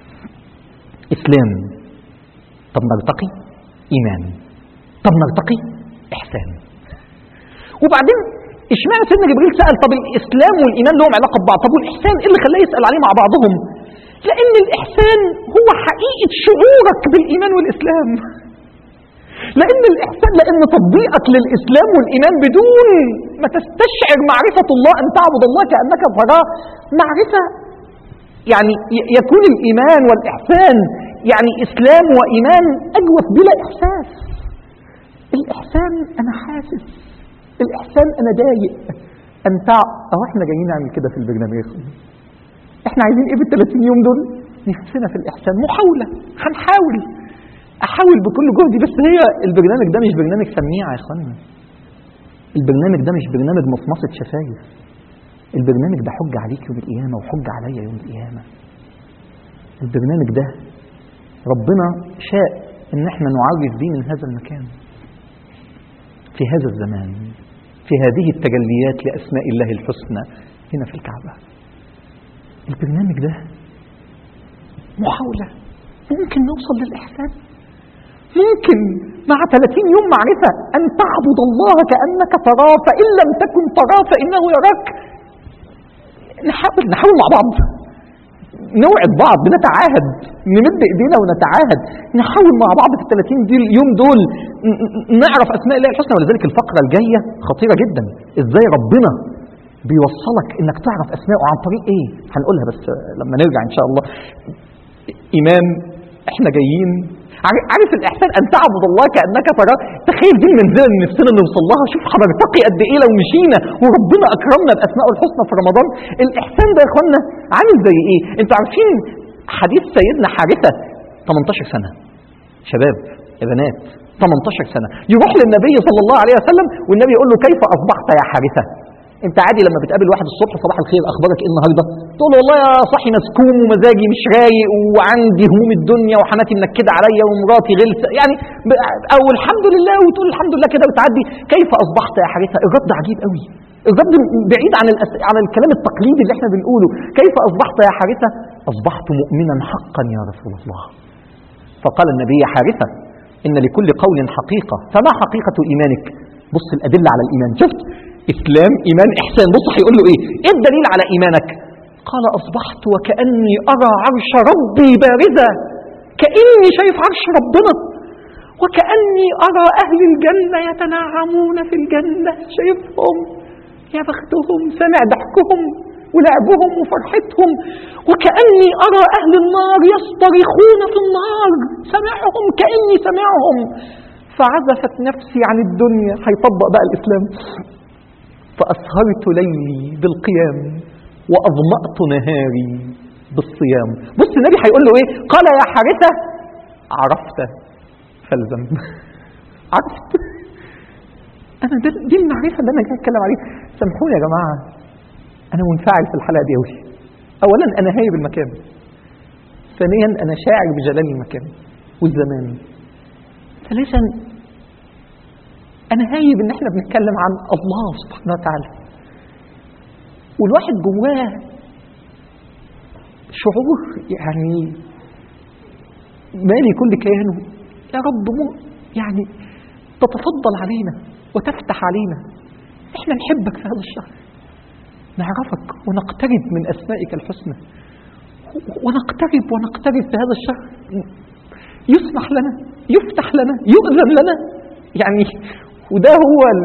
إسلام طب نرتقي إيمان طب نرتقي إحسان وبعدين اشمعنى سيدنا جبريل سأل طب الإسلام والإيمان لهم علاقة ببعض طب والإحسان إيه اللي خلاه يسأل عليه مع بعضهم لأن الإحسان هو حقيقة شعورك بالإيمان والإسلام لأن الإحسان لأن تطبيقك للإسلام والإيمان بدون ما تستشعر معرفة الله أن تعبد الله كأنك تراه معرفة يعني ي- يكون الإيمان والإحسان يعني إسلام وإيمان أجوف بلا إحساس الإحسان أنا حاسس الإحسان أنا ضايق أن تع... أو إحنا جايين نعمل كده في البرنامج يا إخوان. إحنا عايزين إيه في ال 30 يوم دول؟ نفسنا في الإحسان محاولة هنحاول أحاول بكل جهدي بس هي البرنامج ده مش برنامج سميع يا إخوانا البرنامج ده مش برنامج مصمصة شفايف البرنامج ده حجة عليك يوم القيامة وحجة عليا يوم القيامة البرنامج ده ربنا شاء ان احنا نعرف بيه من هذا المكان في هذا الزمان في هذه التجليات لأسماء الله الحسنى هنا في الكعبة البرنامج ده محاولة ممكن نوصل للإحسان ممكن مع 30 يوم معرفة أن تعبد الله كأنك تراه فإن لم تكن تراه فإنه يراك نحاول نحاول مع بعض نوعد بعض نتعاهد نمد ايدينا ونتعاهد نحاول مع بعض في ال 30 دي اليوم دول ن- ن- نعرف اسماء الله الحسنى ولذلك الفقره الجايه خطيره جدا ازاي ربنا بيوصلك انك تعرف اسماءه عن طريق ايه هنقولها بس لما نرجع ان شاء الله إمام إحنا جايين عارف- عارف الإحسان أن تعبد الله كأنك تراه تخيل دي المنزلة اللي نفسنا نوصل لها شوف هنرتقي قد إيه لو مشينا وربنا أكرمنا بأسماء الحسنى في رمضان الإحسان ده يا إخوانا عامل زي إيه أنتوا عارفين حديث سيدنا حارثة 18 سنة شباب يا بنات 18 سنة يروح للنبي صلى الله عليه وسلم والنبي يقول له كيف أصبحت يا حارثة انت عادي لما بتقابل واحد الصبح صباح الخير اخبارك ايه النهارده تقول له والله يا صاحي مسكوم ومزاجي مش رايق وعندي هموم الدنيا وحماتي منكده عليا ومراتي غلسه يعني ب- او الحمد لله وتقول الحمد لله كده وتعدي كيف اصبحت يا حارثه الرد عجيب قوي الرد بعيد عن الأس... عن الكلام التقليدي اللي احنا بنقوله كيف اصبحت يا حارثه اصبحت مؤمنا حقا يا رسول الله فقال النبي يا حارثة إن لكل قول حقيقة فما حقيقة إيمانك بص الأدلة على الإيمان شفت إسلام إيمان إحسان بص هيقول له إيه إيه الدليل على إيمانك قال أصبحت وكأني أرى عرش ربي بارزا كأني شايف عرش ربنا وكأني أرى أهل الجنة يتنعمون في الجنة شايفهم يا بختهم سمع ضحكهم ولعبهم وفرحتهم وكأني أرى أهل النار يصطرخون في النار سمعهم كأني سمعهم فعزفت نفسي عن الدنيا هيطبق بقى الإسلام فأسهرت ليلي بالقيام وأظمأت نهاري بالصيام بص النبي هيقول له إيه قال يا حارثة عرفت فالزم عرفت أنا ده دي المعرفة اللي أنا جاي أتكلم عليها سامحوني يا جماعة أنا منفعل في الحلقة دي أوي أولا أنا هايب المكان ثانيا أنا شاعر بجلال المكان والزمان ثالثا أنا هايب إن إحنا بنتكلم عن الله سبحانه وتعالى والواحد جواه شعور يعني مالي كل كيانه يا رب مو يعني تتفضل علينا وتفتح علينا احنا نحبك في هذا الشهر نعرفك ونقترب من أسمائك الحسنى ونقترب ونقترب في هذا الشهر يسمح لنا يفتح لنا يؤذن لنا يعني وده هو ال...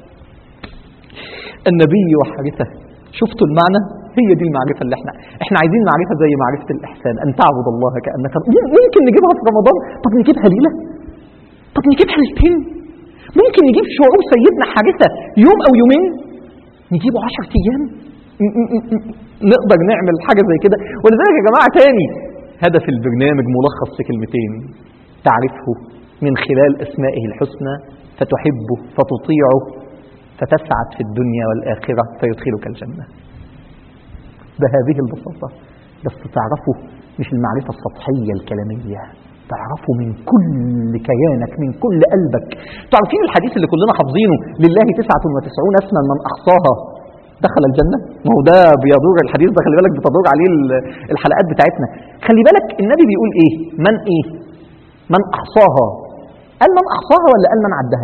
النبي وحارثه شفتوا المعنى هي دي المعرفة اللي احنا احنا عايزين معرفة زي معرفة الإحسان أن تعبد الله كأنك ممكن نجيبها في رمضان طب نجيبها ليلة طب نجيبها ليلتين ممكن نجيب شعور سيدنا حارثة يوم أو يومين نجيبه عشر أيام م- م- م- نقدر نعمل حاجة زي كده ولذلك يا جماعة تاني هدف البرنامج ملخص في كلمتين تعرفه من خلال أسمائه الحسنى فتحبه فتطيعه فتسعد في الدنيا والآخرة فيدخلك الجنة بهذه البساطة بس تعرفه مش المعرفة السطحية الكلامية تعرفه من كل كيانك من كل قلبك تعرفين الحديث اللي كلنا حافظينه لله تسعة وتسعون اسما من أحصاها دخل الجنة ما هو ده بيدور الحديث ده خلي بالك بتدور عليه ال- الحلقات بتاعتنا خلي بالك النبي بيقول ايه من ايه من أحصاها قال من أحصاها ولا قال من عدها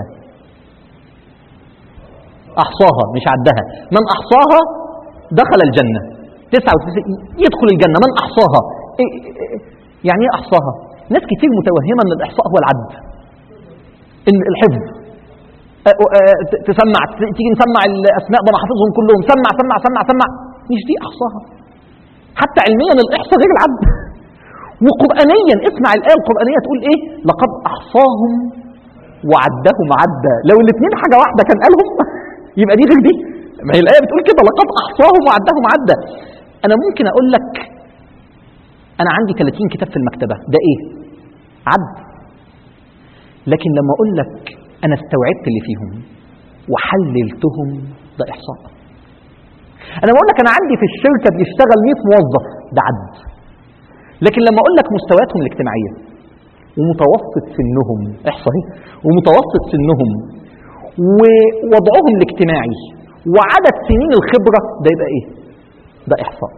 أحصاها مش عدها من أحصاها دخل الجنة تسعة وتسعين يدخل الجنة من أحصاها إيه- إيه- يعني ايه أحصاها ناس كتير متوهمة أن الإحصاء هو العد ان الحفظ آه، آه، ت- تسمع ت- تيجي نسمع الاسماء ده انا حافظهم كلهم سمع سمع سمع سمع مش دي احصاها حتى علميا الاحصاء غير العد وقرانيا اسمع الايه القرانيه تقول ايه لقد احصاهم وعدهم عدا لو الاثنين حاجه واحده كان قالهم يبقى دي غير دي ما هي الايه بتقول كده لقد احصاهم وعدهم عدا انا ممكن اقول لك انا عندي 30 كتاب في المكتبه ده ايه عد لكن لما اقول لك انا استوعبت اللي فيهم وحللتهم ده احصاء انا بقول لك انا عندي في الشركه بيشتغل 100 موظف ده عد لكن لما اقول لك مستوياتهم الاجتماعيه ومتوسط سنهم احصائي ومتوسط سنهم ووضعهم الاجتماعي وعدد سنين الخبره ده يبقى ايه ده احصاء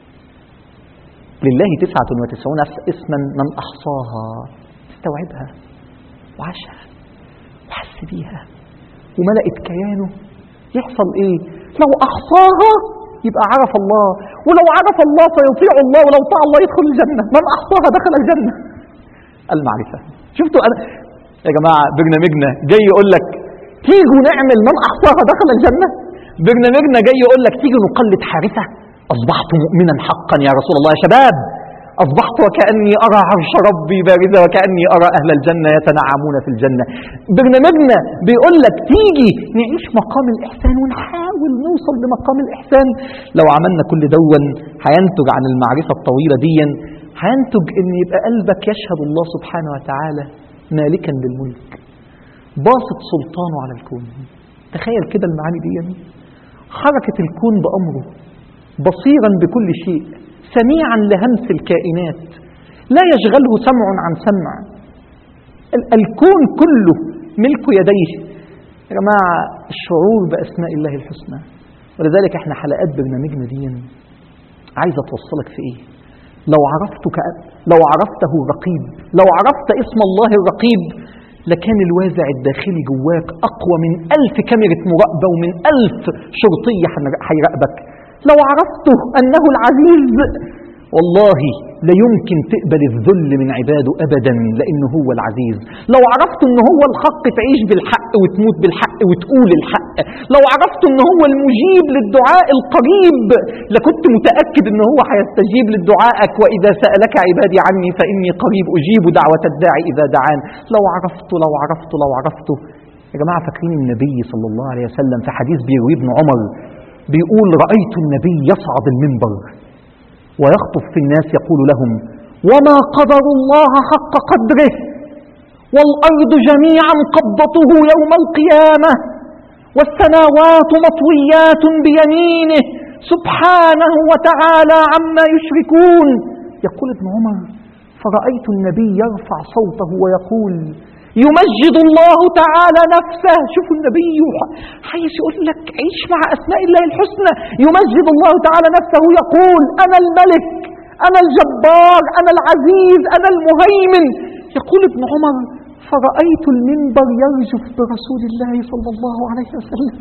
لله تسعة وتسعون اسما من أحصاها استوعبها وعاشها وحس بيها وملأت كيانه يحصل ايه لو أحصاها يبقى عرف الله ولو عرف الله فيطيع الله ولو طاع الله يدخل الجنة من أحصاها دخل الجنة المعرفة شفتوا أنا يا جماعة برنامجنا جاي يقول لك تيجوا نعمل من أحصاها دخل الجنة برنامجنا جاي يقول لك تيجوا نقلد حارثة أصبحت مؤمنا حقا يا رسول الله يا شباب أصبحت وكأني أرى عرش ربي بارزة وكأني أرى أهل الجنة يتنعمون في الجنة برنامجنا بيقول لك تيجي نعيش مقام الإحسان ونحاول نوصل لمقام الإحسان لو عملنا كل دون هينتج عن المعرفة الطويلة دي هينتج أن يبقى قلبك يشهد الله سبحانه وتعالى مالكا للملك باسط سلطانه على الكون تخيل كده المعاني دي حركة الكون بأمره بصيرا بكل شيء سميعا لهمس الكائنات لا يشغله سمع عن سمع ال- الكون كله ملك يديه يا جماعة الشعور بأسماء الله الحسنى ولذلك احنا حلقات برنامجنا دي عايزة توصلك في ايه لو عرفت كأ- لو عرفته الرقيب لو عرفت اسم الله الرقيب لكان الوازع الداخلي جواك أقوى من ألف كاميرا مراقبة ومن ألف شرطية هن- هيراقبك لو عرفته أنه العزيز والله لا يمكن تقبل الذل من عباده أبدا لأنه هو العزيز لو عرفت أنه هو الحق تعيش بالحق وتموت بالحق وتقول الحق لو عرفت أنه هو المجيب للدعاء القريب لكنت متأكد أنه هو هيستجيب لدعائك وإذا سألك عبادي عني فإني قريب أجيب دعوة الداعي إذا دعان لو عرفت لو عرفت لو عرفت يا جماعة فاكرين النبي صلى الله عليه وسلم في حديث بيروي ابن عمر بيقول رأيت النبي يصعد المنبر ويخطف في الناس يقول لهم وما قدر الله حق قدره والأرض جميعا قبضته يوم القيامة والسماوات مطويات بيمينه سبحانه وتعالى عما يشركون يقول ابن عمر فرأيت النبي يرفع صوته ويقول يمجد الله تعالى نفسه شوفوا النبي عايز يقول لك عيش مع أسماء الله الحسنى يمجد الله تعالى نفسه يقول أنا الملك أنا الجبار أنا العزيز أنا المهيمن يقول ابن عمر فرأيت المنبر يرجف برسول الله صلى الله عليه وسلم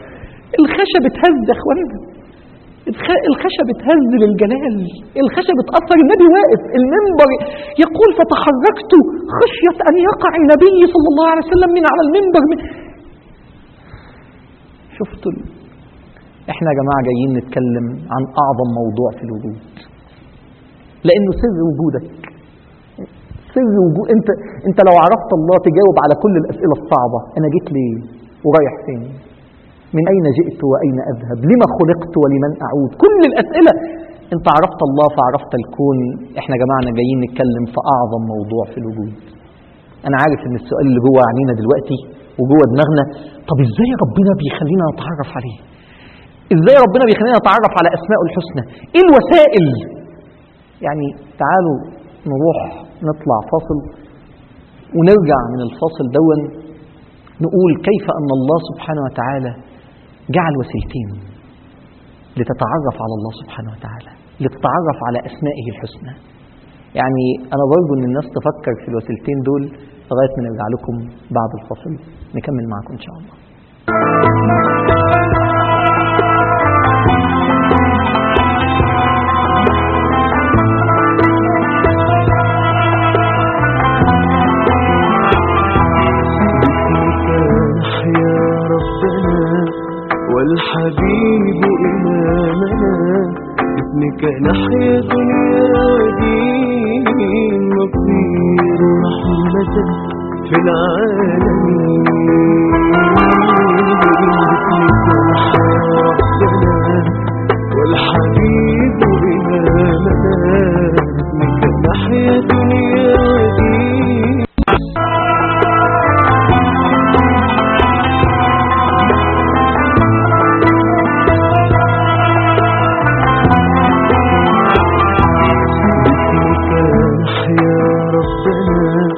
الخشب اتهز يا اخوانا الخ- الخشب اتهز للجلال الخشب اتأثر النبي واقف المنبر يقول فتحركت خشية أن يقع النبي صلى الله عليه وسلم من على المنبر من شفتوا ال- احنا يا جماعة جايين نتكلم عن أعظم موضوع في الوجود لأنه سر وجودك سر وجود انت انت لو عرفت الله تجاوب على كل الأسئلة الصعبة أنا جيت ليه ورايح فين من أين جئت وأين أذهب لما خلقت ولمن أعود كل الأسئلة أنت عرفت الله فعرفت الكون إحنا جماعنا جايين نتكلم في أعظم موضوع في الوجود أنا عارف إن السؤال اللي جوه عينينا دلوقتي وجوه دماغنا طب إزاي ربنا بيخلينا نتعرف عليه إزاي ربنا بيخلينا نتعرف على أسماءه الحسنى إيه الوسائل يعني تعالوا نروح نطلع فاصل ونرجع من الفاصل دون نقول كيف أن الله سبحانه وتعالى جعل وسيلتين لتتعرف على الله سبحانه وتعالى لتتعرف على أسمائه الحسنى يعني أنا برجو أن الناس تفكر في الوسيلتين دول لغاية ما نرجع لكم بعد الفاصل نكمل معكم إن شاء الله باسمك نحيا دنيا ودين نطير رحمة في العالمين باسمك نحيا ربنا والحبيب إمامنا باسمك نحيا دنيا ودين باسمك نحيا ربنا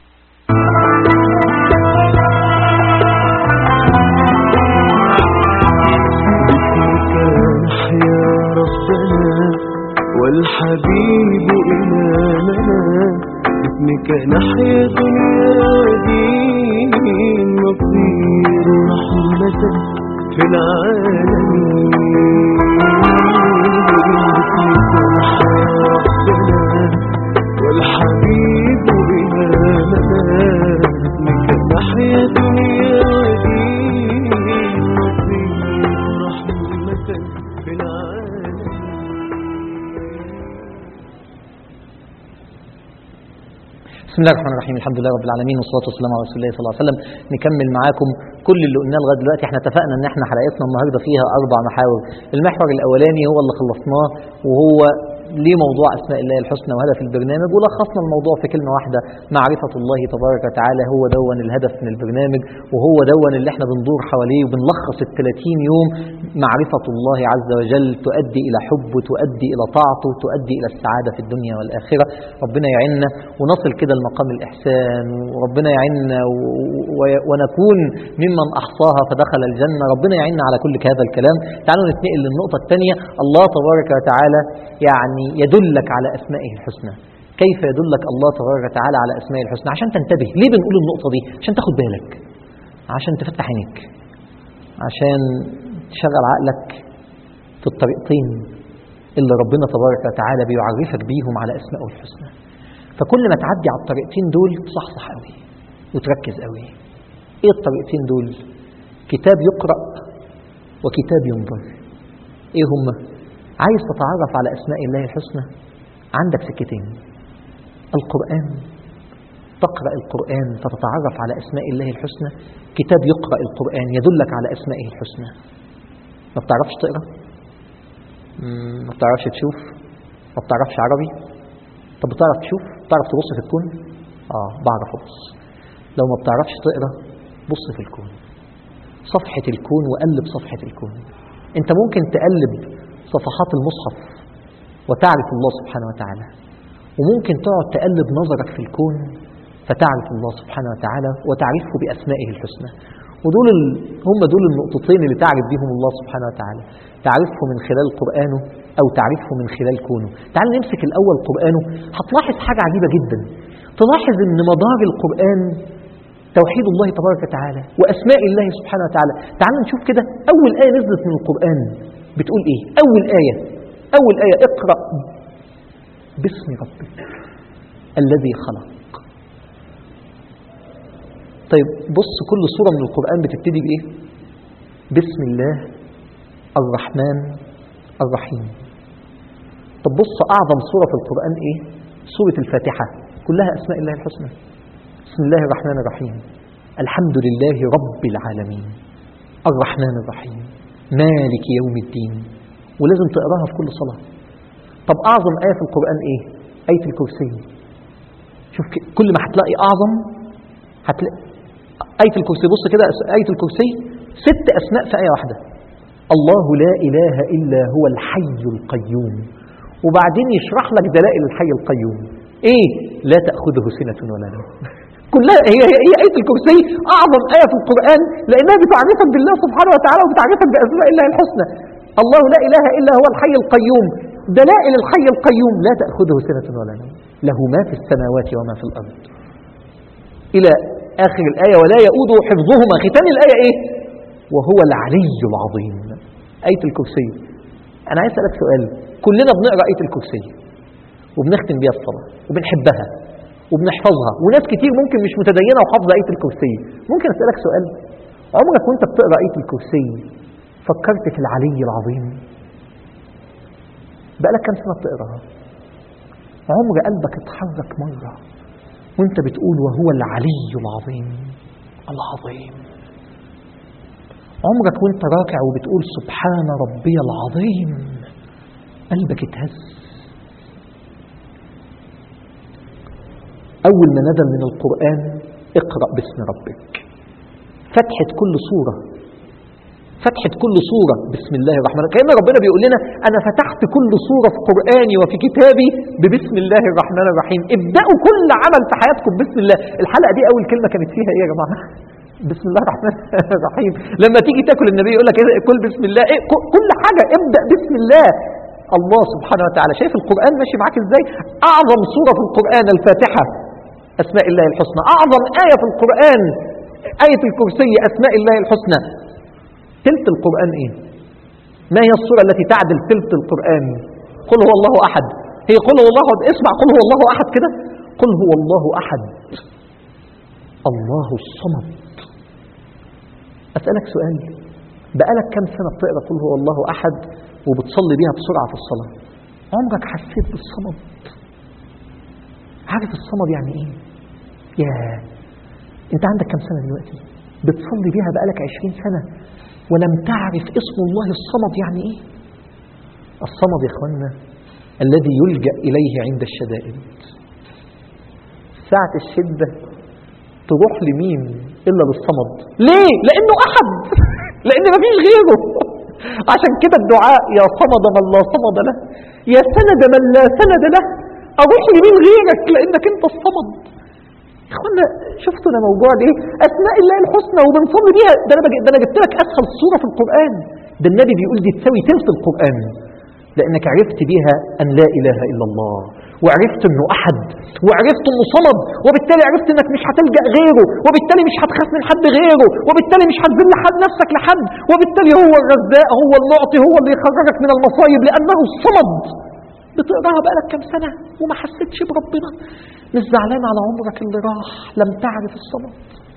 باسمك نحيا ربنا والحبيب إمامنا باسمك نحيا دنيا ودين نطير رحمة في العالمين باسمك نحيا ربنا والحبيب إمامنا باسمك نحيا دنيا ودين نطير رحمة في العالمين بسم الله الرحمن الرحيم الحمد لله رب العالمين والصلاه والسلام على رسول الله صلى الله عليه وسلم نكمل معاكم كل اللي قلناه لغايه دلوقتي احنا اتفقنا ان احنا حلقتنا النهارده فيها اربع محاور المحور الاولاني هو اللي خلصناه وهو ليه موضوع اسماء الله الحسنى وهدف البرنامج ولخصنا الموضوع في كلمه واحده معرفه الله تبارك وتعالى هو دون الهدف من البرنامج وهو دون اللي احنا بندور حواليه وبنلخص ال 30 يوم معرفه الله عز وجل تؤدي الى حبه تؤدي الى طاعته تؤدي الى السعاده في الدنيا والاخره ربنا يعيننا ونصل كده لمقام الاحسان وربنا يعيننا و- و- ونكون ممن احصاها فدخل الجنه ربنا يعيننا على كل هذا الكلام تعالوا نتنقل للنقطه الثانيه الله تبارك وتعالى يعني يدلك على اسمائه الحسنى كيف يدلك الله تبارك وتعالى على اسمائه الحسنى عشان تنتبه ليه بنقول النقطه دي عشان تاخد بالك عشان تفتح عينيك عشان تشغل عقلك في الطريقتين اللي ربنا تبارك وتعالى بيعرفك بيهم على اسمائه الحسنى فكل ما تعدي على الطريقتين دول تصحصح قوي وتركز قوي ايه الطريقتين دول كتاب يقرأ وكتاب ينظر ايه هما عايز تتعرف على اسماء الله الحسنى عندك سكتين القرآن تقرأ القرآن فتتعرف على أسماء الله الحسنى كتاب يقرأ القرآن يدلك على أسمائه الحسنى ما بتعرفش تقرأ مم، ما بتعرفش تشوف ما بتعرفش عربي طب بتعرف تشوف بتعرف تبص في الكون اه بعرف ابص لو ما بتعرفش تقرأ بص في الكون صفحة الكون وقلب صفحة الكون انت ممكن تقلب صفحات المصحف وتعرف الله سبحانه وتعالى وممكن تقعد تقلب نظرك في الكون فتعرف الله سبحانه وتعالى وتعرفه بأسمائه الحسنى ودول ال... هم دول النقطتين اللي تعرف بهم الله سبحانه وتعالى تعرفه من خلال قرآنه أو تعرفه من خلال كونه تعال نمسك الأول قرآنه هتلاحظ حاجة عجيبة جدا تلاحظ أن مدار القرآن توحيد الله تبارك وتعالى وأسماء الله سبحانه وتعالى تعال نشوف كده أول آية نزلت من القرآن بتقول إيه أول آية أول آية اقرأ باسم ربك الذي خلق طيب بص كل سورة من القرآن بتبتدي بإيه بسم الله الرحمن الرحيم طب بص أعظم سورة في القرآن إيه سورة الفاتحة كلها أسماء الله الحسنى بسم الله الرحمن الرحيم الحمد لله رب العالمين الرحمن الرحيم مالك يوم الدين ولازم تقراها في كل صلاة طب أعظم آية في القرآن إيه آية الكرسي شوف ك- كل ما هتلاقي أعظم هتلاقي آية الكرسي بص كده أس- آية الكرسي ست أسماء في آية واحدة الله لا إله إلا هو الحي القيوم وبعدين يشرح لك دلائل الحي القيوم إيه لا تأخذه سنة ولا نوم كلها هي هي هي آية الكرسي أعظم آية في القرآن لأنها بتعرفك بالله سبحانه وتعالى وبتعرفك بأسماء الله الحسنى الله لا إله إلا هو الحي القيوم دلائل الحي القيوم لا تأخذه سنة ولا نوم له ما في السماوات وما في الأرض إلى آخر الآية ولا يؤوده حفظهما ختام الآية إيه وهو العلي العظيم آية الكرسي أنا عايز أسألك سؤال كلنا بنقرأ آية الكرسي وبنختم بيها الصلاة وبنحبها وبنحفظها وناس كتير ممكن مش متدينة وحافظة آية الكرسي ممكن أسألك سؤال عمرك وانت بتقرأ آية الكرسي فكرت في العلي العظيم بقالك كام سنة بتقراها عمر قلبك اتحرك مرة وانت بتقول وهو العلي العظيم العظيم عمرك وانت راكع وبتقول سبحان ربي العظيم قلبك اتهز أول ما نزل من القرآن اقرأ باسم ربك فتحة كل سورة فتحة كل سورة بسم الله الرحمن الرحيم كأن ربنا بيقول لنا أنا فتحت كل سورة في قرآني وفي كتابي ببسم الله الرحمن الرحيم ابدأوا كل عمل في حياتكم بسم الله الحلقة دي أول كلمة كانت فيها إيه يا جماعة بسم الله الرحمن الرحيم لما تيجي تاكل النبي يقول لك إيه كل بسم الله إيه ك- كل حاجة ابدأ بسم الله الله سبحانه وتعالى شايف القرآن ماشي معاك ازاي أعظم سورة في القرآن الفاتحة أسماء الله الحسنى أعظم آية في القرآن آية الكرسي أسماء الله الحسنى تلت القرآن إيه ما هي السورة التي تعدل تلت القرآن قل هو الله أحد هي قل هو الله اسمع قل هو الله أحد كده قل هو الله أحد الله الصمد أسألك سؤال بقالك كم سنة بتقرأ قل هو الله أحد وبتصلي بيها بسرعة في الصلاة عمرك حسيت بالصمد عارف الصمد يعني ايه يا انت عندك كم سنة دلوقتي بتصلي بيها بقالك عشرين سنة ولم تعرف اسم الله الصمد يعني ايه الصمد يا اخوانا الذي يلجأ إليه عند الشدائد ساعة الشدة تروح لمين إلا للصمد ليه؟ لأنه أحد لأن مفيش غيره عشان كده الدعاء يا صمد من لا صمد له يا سند من لا سند له أروح لمين غيرك لأنك أنت الصمد يا اخوانا شفتوا انا موضوع ليه؟ اسماء الله الحسنى وبنصلي بيها ده انا بج- ده انا جبت لك اسهل سوره في القران ده النبي بيقول دي تساوي تلت القران لانك عرفت بيها ان لا اله الا الله وعرفت انه احد وعرفت انه صمد وبالتالي عرفت انك مش هتلجا غيره وبالتالي مش هتخاف من حد غيره وبالتالي مش هتذل حد نفسك لحد وبالتالي هو الرزاق هو المعطي هو اللي يخرجك من المصايب لانه الصمد بتقراها بقالك كام سنة وما حسيتش بربنا مش زعلان على عمرك اللي راح لم تعرف الصمد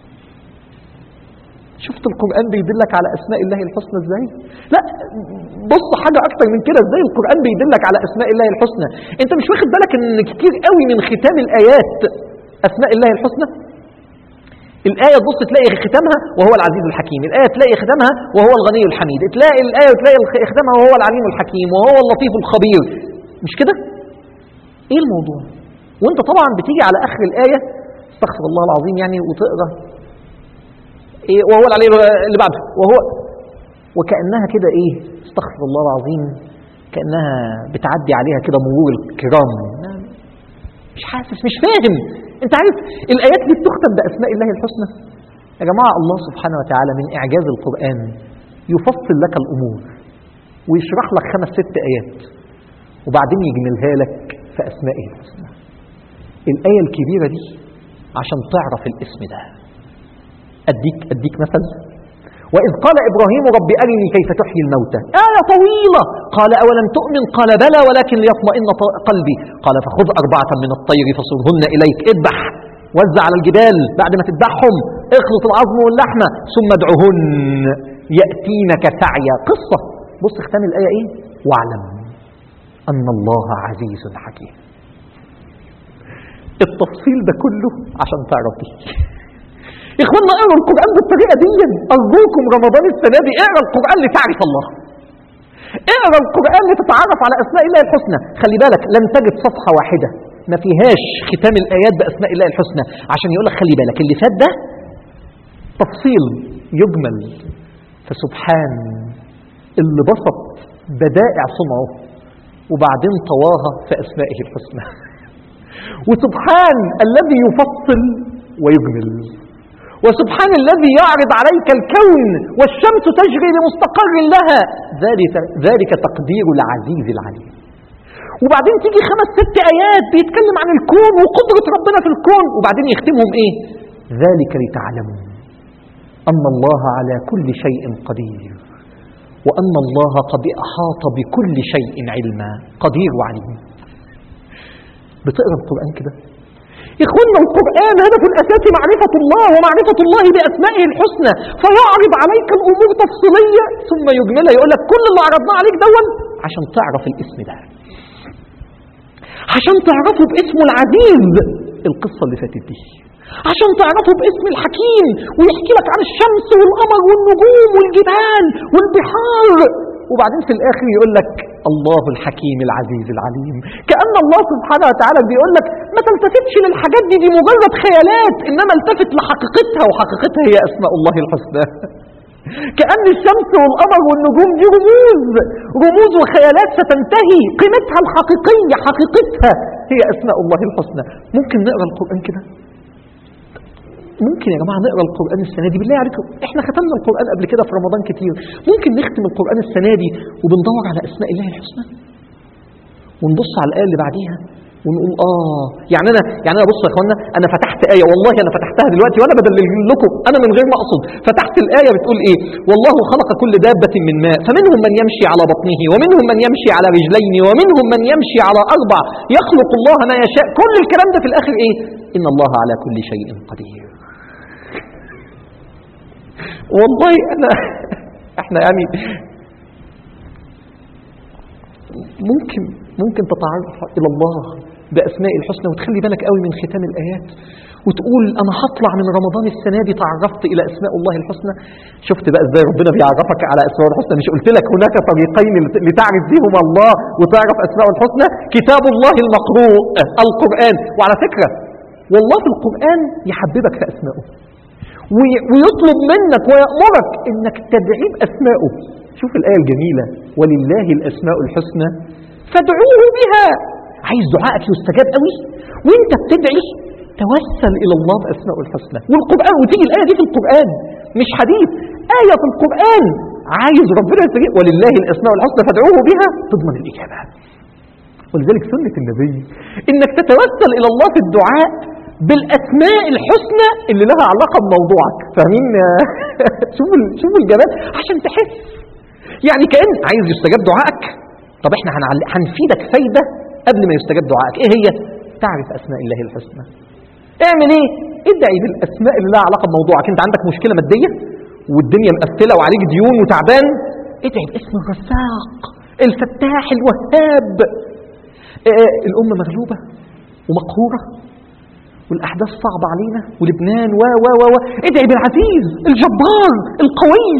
شفت القرآن بيدلك على أسماء الله الحسنى ازاي لا بص حاجة أكتر من كده ازاي القرآن بيدلك على أسماء الله الحسنى أنت مش واخد بالك إن كتير قوي من ختام الآيات أسماء الله الحسنى الآية تبص تلاقي ختامها وهو العزيز الحكيم الآية تلاقي ختامها وهو الغني الحميد تلاقي الآية تلاقي ختامها وهو العليم الحكيم وهو اللطيف الخبير مش كده ايه الموضوع وانت طبعا بتيجي على اخر الايه استغفر الله العظيم يعني وتقرا إيه وهو العلي اللي بعده وهو وكانها كده ايه استغفر الله العظيم كانها بتعدي عليها كده مرور الكرام مش حاسس مش فاهم انت عارف الايات دي بتختم باسماء الله الحسنى يا جماعه الله سبحانه وتعالى من اعجاز القران يفصل لك الامور ويشرح لك خمس ست ايات وبعدين يجملها لك في أسمائه الحسنى الآية الكبيرة دي عشان تعرف الاسم ده أديك, أديك مثل وإذ قال إبراهيم رب أرني كيف تحيي الموتى آية طويلة قال أولم تؤمن قال بلى ولكن ليطمئن ط- قلبي قال فخذ أربعة من الطير فصرهن إليك اذبح وزع على الجبال بعد ما تذبحهم اخلط العظم واللحمة ثم ادعهن يأتينك سعيا قصة بص ختام الآية إيه واعلم أن الله عزيز حكيم التفصيل ده كله عشان تعرف دي يا اخوانا اقروا القرآن بالطريقة دي أرجوكم رمضان السنة دي اقرا القرآن لتعرف الله اقرا القرآن لتتعرف على أسماء الله الحسنى خلي بالك لن تجد صفحة واحدة ما فيهاش ختام الآيات بأسماء الله الحسنى عشان يقول لك خلي بالك اللي فات ده تفصيل يجمل فسبحان اللي بسط بدائع صنعه وبعدين طواها في أسمائه الحسنى وسبحان الذي يفصل ويجمل وسبحان الذي يعرض عليك الكون والشمس تجري لمستقر لها ذلك, ذلك تقدير العزيز العليم وبعدين تيجي خمس ست آيات بيتكلم عن الكون وقدرة ربنا في الكون وبعدين يختمهم إيه ذلك لتعلموا أن الله على كل شيء قدير وأن الله قد أحاط بكل شيء علما قدير وعليم بتقرأ القرآن كده إخوانا القرآن هدف الأساسي معرفة الله ومعرفة الله بأسمائه الحسنى فيعرض عليك الأمور تفصيلية ثم يجملها يقول لك كل اللي عرضناه عليك دول عشان تعرف الاسم ده عشان تعرفوا باسمه العزيز القصة اللي فاتت دي عشان تعرفوا باسم الحكيم ويحكي لك عن الشمس والقمر والنجوم والجبال والبحار وبعدين في الاخر يقول لك الله الحكيم العزيز العليم كأن الله سبحانه وتعالى بيقول لك ما تلتفتش للحاجات دي دي مجرد خيالات انما التفت لحقيقتها وحقيقتها هي اسماء الله الحسنى كأن الشمس والقمر والنجوم دي رموز رموز وخيالات ستنتهي قيمتها الحقيقية حقيقتها هي أسماء الله الحسنى ممكن نقرأ القرآن كده ممكن يا جماعة نقرأ القرآن السنة دي بالله عليكم احنا ختمنا القرآن قبل كده في رمضان كتير ممكن نختم القرآن السنة دي وبندور على أسماء الله الحسنى ونبص على الآية اللي بعديها ونقول اه يعني انا يعني انا بص يا اخوانا انا فتحت ايه والله انا فتحتها دلوقتي وانا بدلل لكم انا من غير ما اقصد فتحت الايه بتقول ايه والله خلق كل دابه من ماء فمنهم من يمشي على بطنه ومنهم من يمشي على رجلين ومنهم من يمشي على اربع يخلق الله ما يشاء كل الكلام ده في الاخر ايه ان الله على كل شيء قدير والله انا احنا يعني ممكن ممكن تتعرف الى الله باسماء الحسنى وتخلي بالك قوي من ختام الايات وتقول انا هطلع من رمضان السنه دي تعرفت الى اسماء الله الحسنى شفت بقى ازاي ربنا بيعرفك على اسماء الحسنى مش قلت لك هناك طريقين لتعرف بيهم الله وتعرف اسماء الحسنى كتاب الله المقروء القران وعلى فكره والله في القران يحببك في اسمائه وي- ويطلب منك ويأمرك انك تدعيه باسمائه شوف الايه الجميله ولله الاسماء الحسنى فادعوه بها عايز دعائك يستجاب قوي وانت بتدعي توسل الى الله باسمائه الحسنى والقران وتيجي الايه دي في القران مش حديث ايه في القران عايز ربنا يستجيب ولله الاسماء الحسنى فادعوه بها تضمن الاجابه ولذلك سنه النبي انك تتوسل الى الله في الدعاء بالاسماء الحسنى اللي لها علاقه بموضوعك فاهمين شوفوا ال- شوفوا الجمال عشان تحس يعني كأن عايز يستجاب دعائك طب احنا هنعل- هنفيدك فايدة قبل ما يستجاب دعائك ايه هي تعرف اسماء الله الحسنى اعمل ايه ادعي بالاسماء اللي لها علاقة بموضوعك انت عندك مشكلة مادية والدنيا مقفلة وعليك ديون وتعبان ادعي باسم الرزاق الفتاح الوهاب اه الأمة مغلوبة ومقهورة والأحداث صعبة علينا ولبنان و و و و ادعي بالعزيز الجبار القوي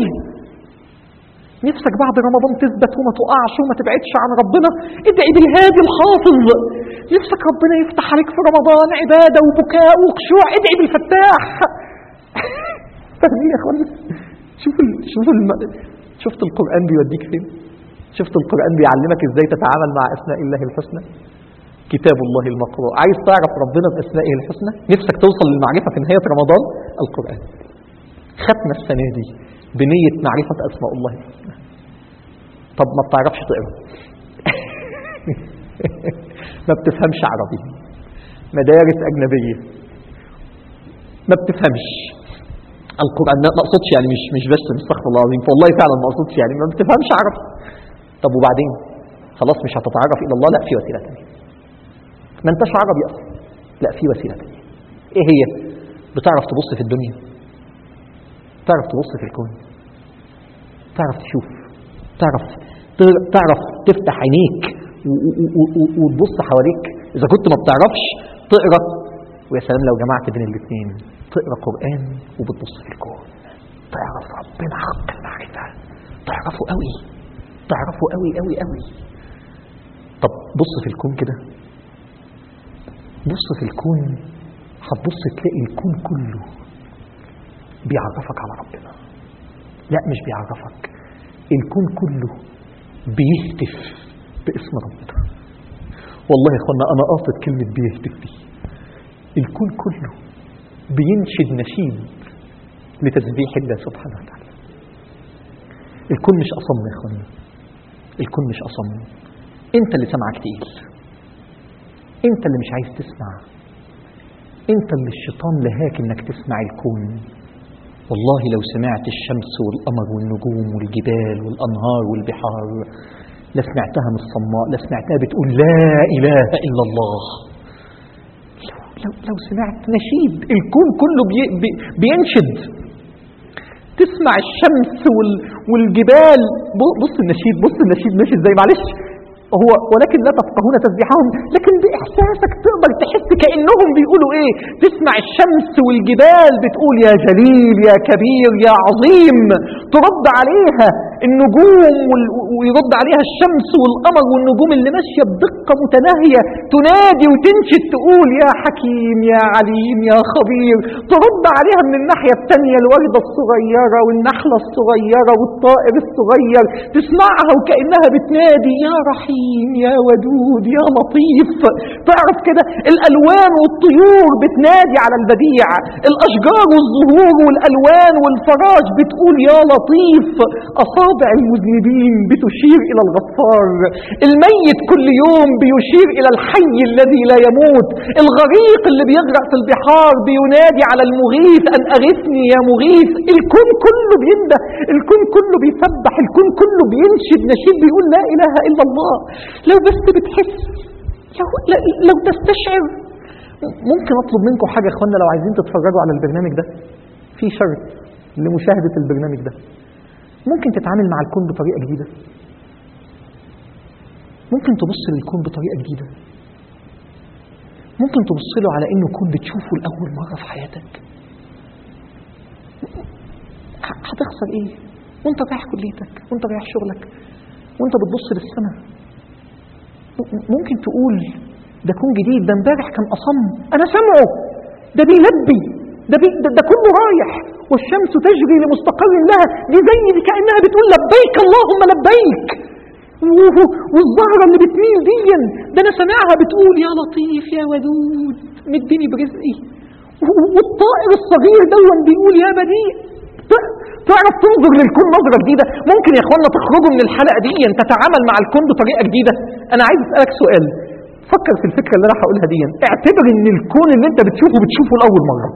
نفسك بعد رمضان تثبت وما تقعش وما تبعدش عن ربنا ادعي بالهادي الحافظ نفسك ربنا يفتح عليك في رمضان عبادة وبكاء وخشوع ادعي بالفتاح فاهمين يا اخوانا شوف ال... شوف الم... شفت القرآن بيوديك فين شفت القرآن بيعلمك ازاي تتعامل مع اسماء الله الحسنى كتاب الله المقروء عايز تعرف ربنا باسمائه الحسنى نفسك توصل للمعرفة في نهاية رمضان القرآن ختمة السنة دي بنية معرفة أسماء الله الحسنى طب ما بتعرفش تقرا ما بتفهمش عربي مدارس أجنبية ما بتفهمش القرآن ما اقصدش يعني مش مش بس استغفر الله العظيم والله فعلا ما اقصدش يعني ما بتفهمش عربي طب وبعدين خلاص مش هتتعرف الى الله لا في وسيله ثانيه ما انتش عربي اصلا لا في وسيله ثانيه ايه هي بتعرف تبص في الدنيا تعرف تبص في الكون تعرف تشوف تعرف تعرف تفتح عينيك و- و- و- و- وتبص حواليك اذا كنت ما بتعرفش تقرا ويا سلام لو جمعت بين الاثنين تقرا قران وبتبص في الكون تعرف ربنا حق المعرفه تعرفه قوي تعرفه قوي قوي قوي طب بص في الكون كده بص في الكون هتبص تلاقي الكون كله بيعرفك على ربنا لا مش بيعرفك الكون كله بيهتف باسم ربنا والله يا اخوانا انا قاصد كلمه بيهتف دي الكون كله بينشد نشيد لتسبيح الله سبحانه وتعالى الكون مش اصم يا اخوانا الكون مش اصم انت اللي سمعك تقيل انت اللي مش عايز تسمع انت اللي الشيطان لهاك انك تسمع الكون والله لو سمعت الشمس والقمر والنجوم والجبال والانهار والبحار لسمعتها من الصماء لسمعتها بتقول لا اله الا الله لو, لو, لو سمعت نشيد الكون كله بي بي بينشد تسمع الشمس وال والجبال ب- بص النشيد بص النشيد ماشي ازاي معلش هو ولكن لا تفقهون تسبيحهم لكن بإحساسك تقدر تحس كأنهم بيقولوا إيه تسمع الشمس والجبال بتقول يا جليل يا كبير يا عظيم ترد عليها النجوم وال- ويرد عليها الشمس والقمر والنجوم اللي ماشية بدقة متناهية تنادي وتنشد تقول يا حكيم يا عليم يا خبير ترد عليها من الناحية التانية الوردة الصغيرة والنحلة الصغيرة والطائر الصغير تسمعها وكأنها بتنادي يا رحيم يا ودود يا لطيف تعرف كده الألوان والطيور بتنادي على البديع الأشجار والزهور والألوان والفراش بتقول يا لطيف أصابع المذنبين بتشير إلى الغفار الميت كل يوم بيشير إلى الحي الذي لا يموت الغريق اللي بيغرق في البحار بينادي على المغيث أن أغثني يا مغيث الكون كله بينده الكون كله بيسبح الكون كله بينشد نشيد بيقول لا إله إلا الله لو بس بتحس لو, لو تستشعر ممكن أطلب منكم حاجة يا إخوانا لو عايزين تتفرجوا على البرنامج ده في شرط لمشاهدة البرنامج ده ممكن تتعامل مع الكون بطريقة جديدة ممكن تبص للكون بطريقة جديدة ممكن تبص له على انه كون بتشوفه لأول مرة في حياتك ه- هتخسر ايه وانت رايح كليتك وانت رايح شغلك وانت بتبص للسماء م- ممكن تقول ده كون جديد ده امبارح كان أصم انا سامعه ده بيلبي ده, بي ده, ده كله رايح والشمس تجري لمستقر لها دي زي دي كأنها بتقول لبيك اللهم لبيك و- والزهرة اللي بتميل دي ده أنا سامعها بتقول يا لطيف يا ودود مديني برزقي و- والطائر الصغير دون بيقول يا بديع ت- تعرف تنظر للكون نظرة جديدة ممكن يا اخوانا تخرجوا من الحلقة دي تتعامل مع الكون بطريقة جديدة أنا عايز أسألك سؤال فكر في الفكرة اللي أنا هقولها دي اعتبر إن الكون اللي أنت بتشوفه بتشوفه لأول مرة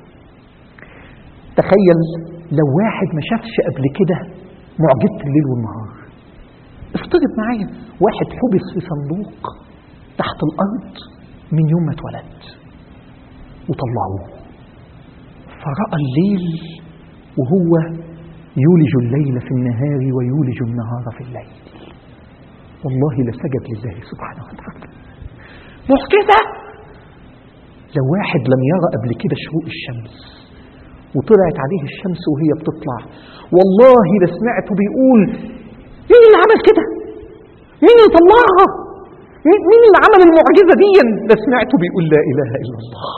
تخيل لو واحد ما شافش قبل كده معجزة الليل والنهار افترض معايا واحد حبس في صندوق تحت الأرض من يوم ما اتولد وطلعوه فرأى الليل وهو يولج الليل في النهار ويولج النهار في الليل والله لسجد لله سبحانه وتعالى معجزة لو واحد لم يرى قبل كده شروق الشمس وطلعت عليه الشمس وهي بتطلع والله لسمعته بيقول مين اللي عمل كده مين اللي طلعها مين مين اللي عمل المعجزة دي لسمعته بيقول لا إله إلا الله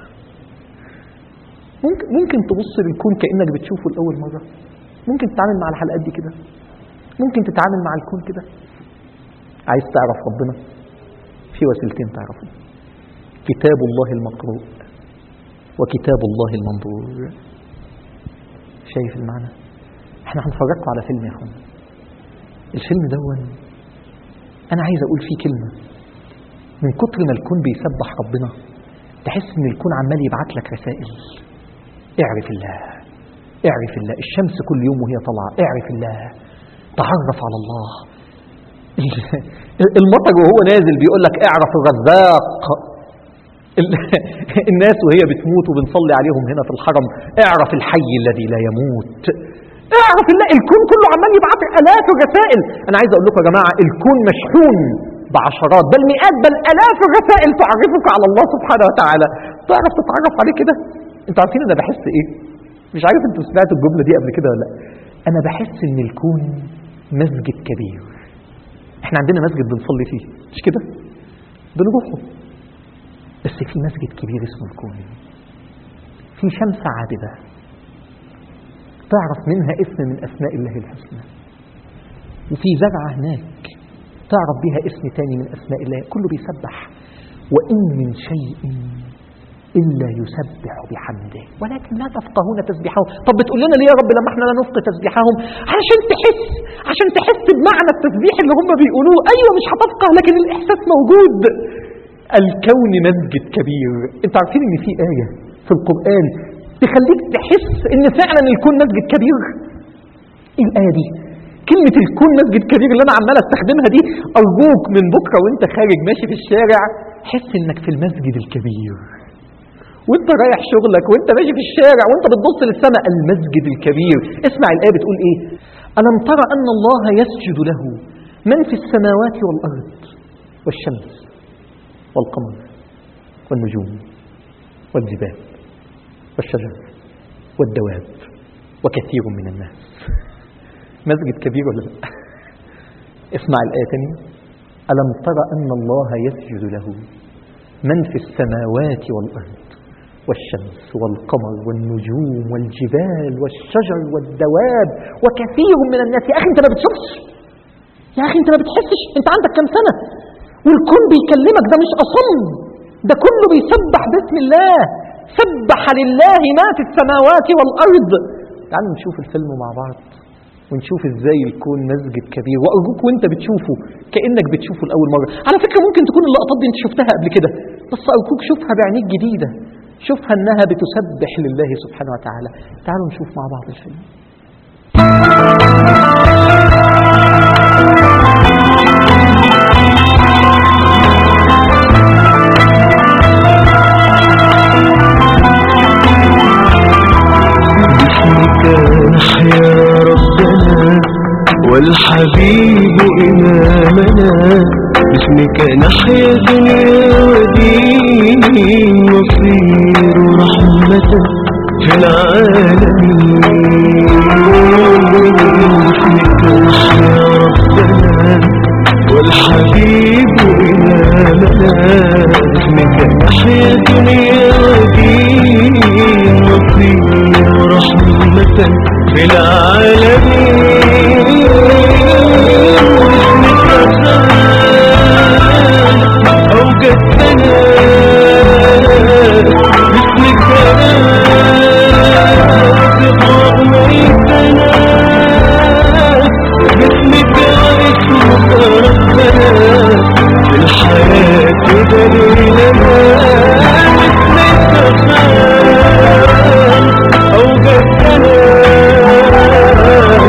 ممكن, ممكن تبص للكون كأنك بتشوفه لأول مرة ممكن تتعامل مع الحلقات دي كده ممكن تتعامل مع الكون كده عايز تعرف ربنا في وسيلتين تعرفه كتاب الله المقروء وكتاب الله المنظور شايف المعنى احنا هنفرجكم على فيلم يا اخوانا الفيلم دون انا عايز اقول فيه كلمة من كتر ما الكون بيسبح ربنا تحس ان الكون عمال يبعت لك رسائل اعرف الله اعرف الله الشمس كل يوم وهي طالعة اعرف الله تعرف على الله المطر وهو نازل بيقول لك اعرف الرزاق الناس وهي بتموت وبنصلي عليهم هنا في الحرم اعرف الحي الذي لا يموت اعرف الله الكون كله عمال يبعت الاف الرسائل انا عايز اقول لكم يا جماعه الكون مشحون بعشرات بل مئات بل الاف الرسائل تعرفك على الله سبحانه وتعالى تعرف تتعرف عليه كده انتوا عارفين انا بحس ايه مش عارف انتوا سمعتوا الجمله دي قبل كده ولا لا انا بحس ان الكون مسجد كبير احنا عندنا مسجد بنصلي فيه مش كده بنروحه بس في مسجد كبير اسمه الكون في شمس عابدة تعرف منها اسم من أسماء الله الحسنى وفي زرعة هناك تعرف بها اسم تاني من أسماء الله كله بيسبح وإن من شيء إلا يسبح بحمده ولكن لا تفقهون تسبيحهم طب بتقول لنا ليه يا رب لما احنا لا نفقه تسبيحهم عشان تحس عشان تحس بمعنى التسبيح اللي هم بيقولوه أيوة مش هتفقه لكن الإحساس موجود الكون مسجد كبير انتوا عارفين ان في آية في القرآن تخليك تحس ان فعلا الكون مسجد كبير ايه الآية دي كلمة الكون مسجد كبير اللي انا عمال استخدمها دي ارجوك من بكرة وانت خارج ماشي في الشارع حس انك في المسجد الكبير وانت رايح شغلك وانت ماشي في الشارع وانت بتبص للسماء المسجد الكبير اسمع الآية بتقول ايه ألم ترى أن الله يسجد له من في السماوات والأرض والشمس والقمر والنجوم والجبال والشجر والدواب وكثير من الناس مسجد كبير ولا لا اسمع الآية تانية ألم تر أن الله يسجد له من في السماوات والأرض والشمس والقمر والنجوم والجبال والشجر والدواب وكثير من الناس يا أخي أنت ما بتشوفش يا أخي أنت ما بتحسش أنت عندك كم سنة والكل بيكلمك ده مش أصم ده كله بيسبح باسم الله سبح لله ما في السماوات والأرض تعالوا نشوف الفيلم مع بعض ونشوف ازاي الكون مسجد كبير وارجوك وانت بتشوفه كانك بتشوفه لاول مره على فكره ممكن تكون اللقطات دي انت شفتها قبل كده بس ارجوك شوفها بعينيك جديده شوفها انها بتسبح لله سبحانه وتعالى تعالوا نشوف مع بعض الفيلم باسمك نحيا ربنا والحبيب إمامنا باسمك نحيا دنيا ودين نصير رحمة في العالمين باسمك نحيا ربنا والحبيب إمامنا باسمك نحيا دنيا ودين نصير رحمة في العالمين باسمك سلام أوجدتنا باسمك رازق وأميتنا باسمك اسمك ربنا في الحياة دليلنا باسمك سلام أوجدتنا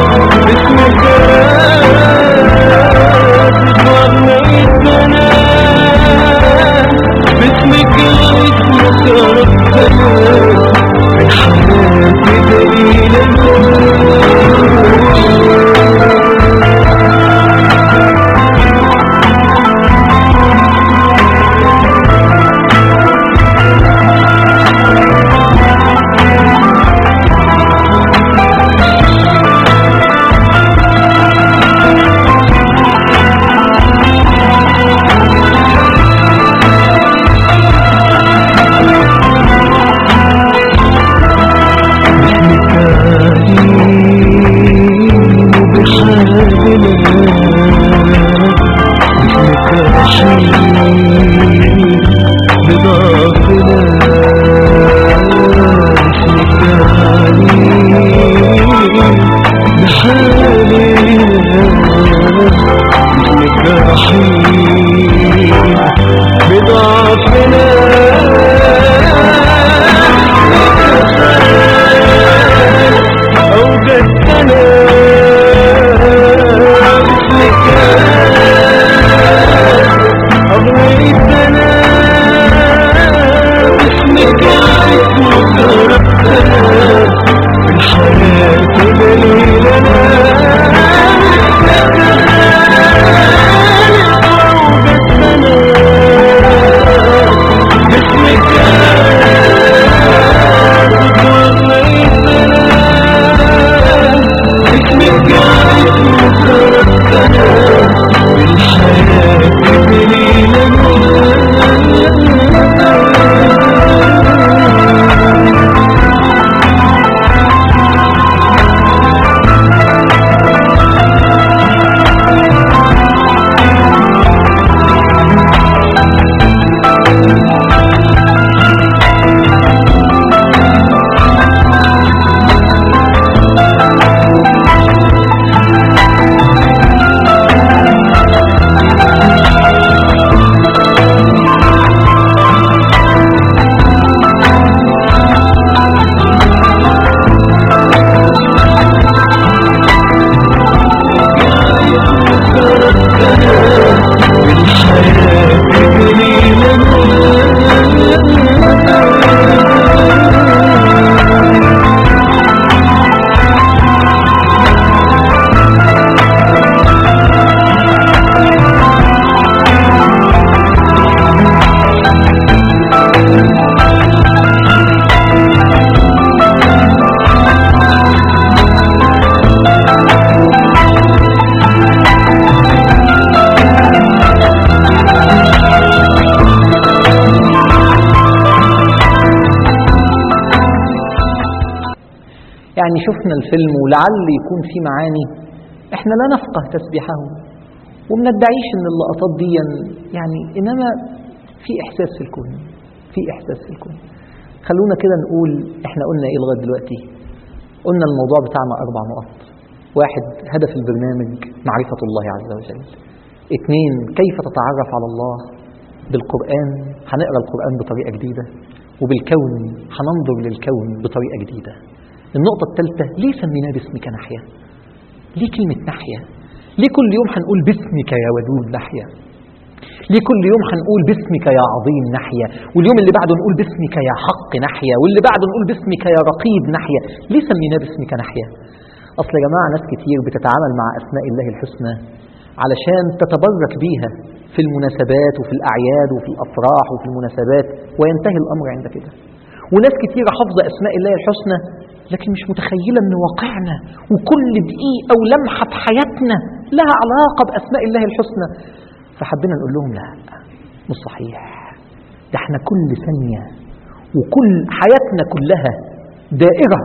يعني شفنا الفيلم ولعل يكون في معاني احنا لا نفقه تسبيحه وما ندعيش ان اللقطات دي يعني انما في احساس في الكون في احساس في الكون خلونا كده نقول احنا قلنا ايه لغايه دلوقتي قلنا الموضوع بتاعنا اربع نقط واحد هدف البرنامج معرفه الله عز وجل اثنين كيف تتعرف على الله بالقرآن هنقرا القرآن بطريقة جديدة وبالكون هننظر للكون بطريقة جديدة النقطة الثالثة ليه سميناه باسمك ناحية ليه كلمة ناحية ليه كل يوم هنقول باسمك يا ودود ناحية ليه كل يوم هنقول باسمك يا عظيم ناحية واليوم اللي بعده نقول باسمك يا حق ناحية واللي بعده نقول باسمك يا رقيب ناحية ليه سميناه باسمك ناحية أصل يا جماعة ناس كتير بتتعامل مع أسماء الله الحسنى علشان تتبرك بيها في المناسبات وفي الأعياد وفي الأفراح وفي المناسبات وينتهي الأمر عند كده وناس كتير حافظة أسماء الله الحسنى لكن مش متخيلة أن واقعنا وكل دقيقة ولمحة في حياتنا لها علاقة بأسماء الله الحسنى فحبينا نقول لهم لا مش صحيح ده احنا كل ثانية وكل حياتنا كلها دائرة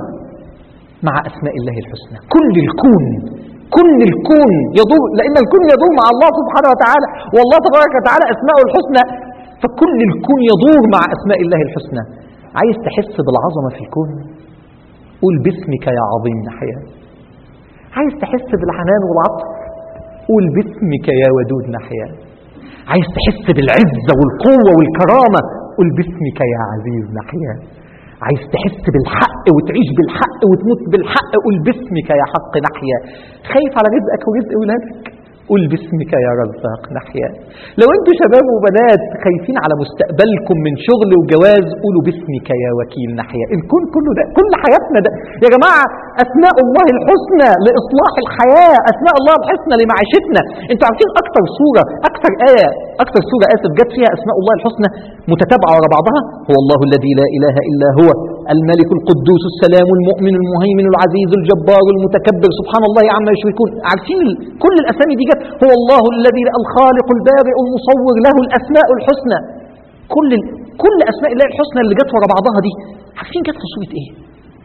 مع أسماء الله الحسنى كل الكون كل الكون يدور لأن الكون يدور مع الله سبحانه وتعالى والله تبارك وتعالى أسماءه الحسنى فكل الكون يدور مع أسماء الله الحسنى عايز تحس بالعظمة في الكون قول باسمك يا عظيم نحيا عايز تحس بالحنان والعطف قول باسمك يا ودود نحيا عايز تحس بالعزة والقوة والكرامة قول باسمك يا عزيز نحيا عايز تحس بالحق وتعيش بالحق وتموت بالحق قول باسمك يا حق نحيا خايف على رزقك ورزق ولادك قول باسمك يا رزاق نحيا لو انتوا شباب وبنات خايفين على مستقبلكم من شغل وجواز قولوا باسمك يا وكيل نحيا الكون كله ده كل حياتنا ده يا جماعة أسماء الله الحسنى لإصلاح الحياة أسماء الله الحسنى لمعيشتنا انتوا عارفين أكتر سورة أكتر آية أكتر سورة آسف جت فيها أسماء الله الحسنى متتابعة ورا بعضها هو الله الذي لا إله إلا هو الملك القدوس السلام المؤمن المهيمن العزيز الجبار المتكبر سبحان الله عما يشركون عارفين ال- كل الأسامي دي جت هو الله الذي الخالق البارئ المصور له الأسماء الحسنى كل ال... كل أسماء الله الحسنى اللي جت ورا بعضها دي عارفين جت في سورة إيه؟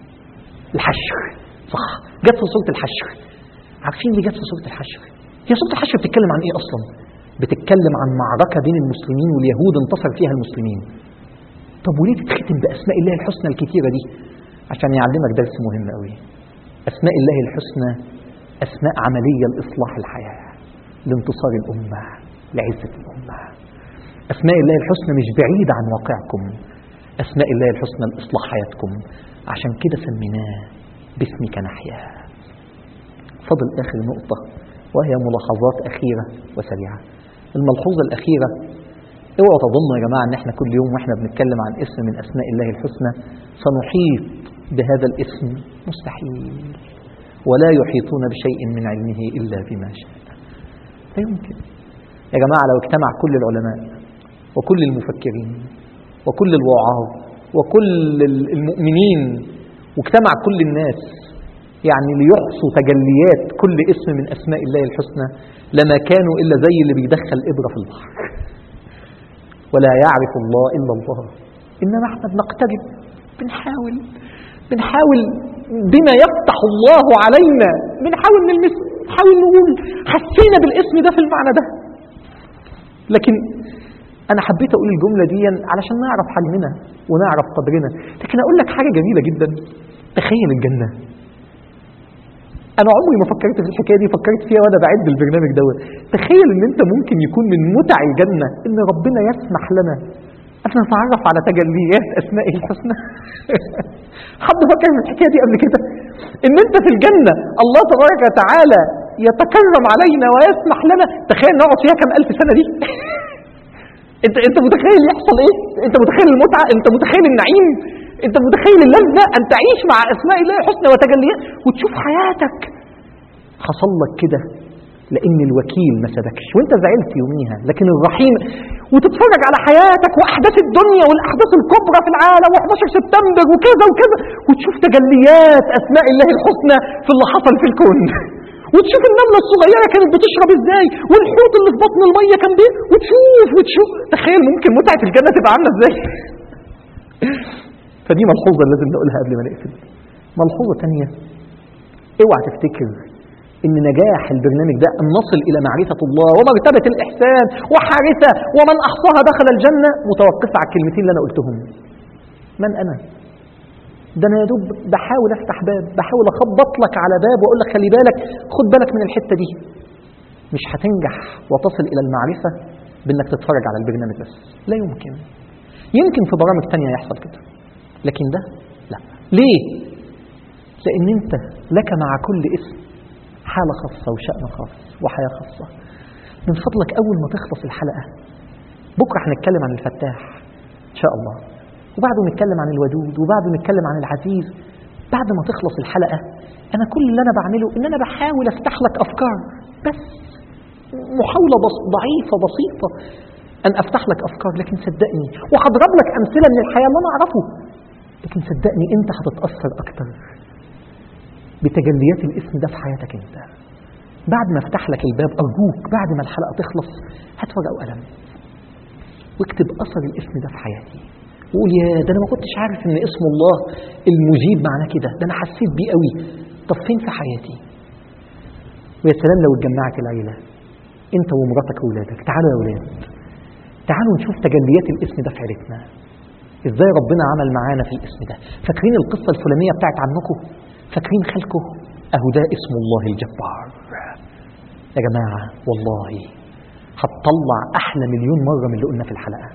الحشر صح جت في سورة الحشر عارفين ليه جت في سورة الحشر هي سورة الحشر بتتكلم عن إيه أصلا بتتكلم عن معركة بين المسلمين واليهود انتصر فيها المسلمين طب وليه تتختم بأسماء الله الحسنى الكتيرة دي عشان يعلمك درس مهم قوي أسماء الله الحسنى أسماء عملية لإصلاح الحياة لانتصار الأمة لعزة الأمة أسماء الله الحسنى مش بعيدة عن واقعكم أسماء الله الحسنى لإصلاح حياتكم عشان كده سميناه باسمك نحيا فضل آخر نقطة وهي ملاحظات أخيرة وسريعة الملحوظة الأخيرة اوعوا تظنوا يا جماعة ان احنا كل يوم واحنا بنتكلم عن اسم من اسماء الله الحسنى سنحيط بهذا الاسم مستحيل ولا يحيطون بشيء من علمه الا بما شاء لا يمكن يا جماعة لو اجتمع كل العلماء وكل المفكرين وكل الوعاظ وكل المؤمنين واجتمع كل الناس يعني ليحصوا تجليات كل اسم من اسماء الله الحسنى لما كانوا الا زي اللي بيدخل ابره في البحر ولا يعرف الله إلا الله إنما احنا بنقترب بنحاول بنحاول بما يفتح الله علينا بنحاول نلمس نحاول نقول حسينا بالاسم ده في المعنى ده لكن أنا حبيت أقول الجملة دي علشان نعرف حجمنا ونعرف قدرنا لكن أقول لك حاجة جميلة جدا تخيل الجنة انا عمري ما فكرت في الحكايه دي فكرت فيها وانا بعد البرنامج دوت تخيل ان انت ممكن يكون من متع الجنه ان ربنا يسمح لنا ان نتعرف على تجليات اسمائه الحسنى حد فكر في الحكايه دي قبل كده ان انت في الجنه الله تبارك وتعالى يتكرم علينا ويسمح لنا تخيل نقعد فيها كم الف سنه دي انت انت متخيل يحصل ايه انت متخيل المتعه انت متخيل النعيم انت متخيل اللذة ان تعيش مع اسماء الله الحسنى وتجليات وتشوف حياتك حصل لك كده لان الوكيل ما سابكش وانت زعلت يوميها لكن الرحيم وتتفرج على حياتك واحداث الدنيا والاحداث الكبرى في العالم و11 سبتمبر وكذا وكذا وتشوف تجليات اسماء الله الحسنى في اللي حصل في الكون وتشوف النملة الصغيرة كانت بتشرب ازاي والحوت اللي في بطن المية كان بيه وتشوف وتشوف تخيل ممكن متعة الجنة تبقى عاملة ازاي فدي ملحوظة لازم نقولها قبل ما نقفل ملحوظة تانية اوعى تفتكر ان نجاح البرنامج ده ان نصل الى معرفة الله ومرتبة الاحسان وحارثة ومن احصاها دخل الجنة متوقفة على الكلمتين اللي انا قلتهم من انا ده انا يا دوب بحاول افتح باب بحاول اخبط لك على باب واقول لك خلي بالك خد بالك من الحتة دي مش هتنجح وتصل الى المعرفة بانك تتفرج على البرنامج بس لا يمكن يمكن في برامج تانية يحصل كده لكن ده لا ليه لان انت لك مع كل اسم حالة خاصة وشأن خاص وحياة خاصة من فضلك أول ما تخلص الحلقة بكرة هنتكلم عن الفتاح إن شاء الله وبعده نتكلم عن الودود وبعده نتكلم عن العزيز بعد ما تخلص الحلقة أنا كل اللي أنا بعمله إن أنا بحاول أفتح لك أفكار بس محاولة بس ضعيفة بسيطة أن أفتح لك أفكار لكن صدقني وهضرب لك أمثلة من الحياة اللي أنا أعرفه لكن صدقني أنت هتتأثر أكتر بتجليات الاسم ده في حياتك أنت بعد ما افتح لك الباب أرجوك بعد ما الحلقة تخلص هات ورقة وقلم واكتب أثر الاسم ده في حياتي وقول يا ده أنا ما كنتش عارف إن اسم الله المجيب معناه كده ده أنا حسيت بيه قوي طب فين في حياتي ويا سلام لو اتجمعت العيلة أنت ومراتك وولادك تعالوا يا ولاد تعالوا نشوف تجليات الاسم ده في عيلتنا ازاي ربنا عمل معانا في الاسم ده فاكرين القصة الفلانية بتاعت عنكم فاكرين خالكم اهو ده اسم الله الجبار يا جماعة والله هتطلع احلى مليون مرة من اللي قلنا في الحلقة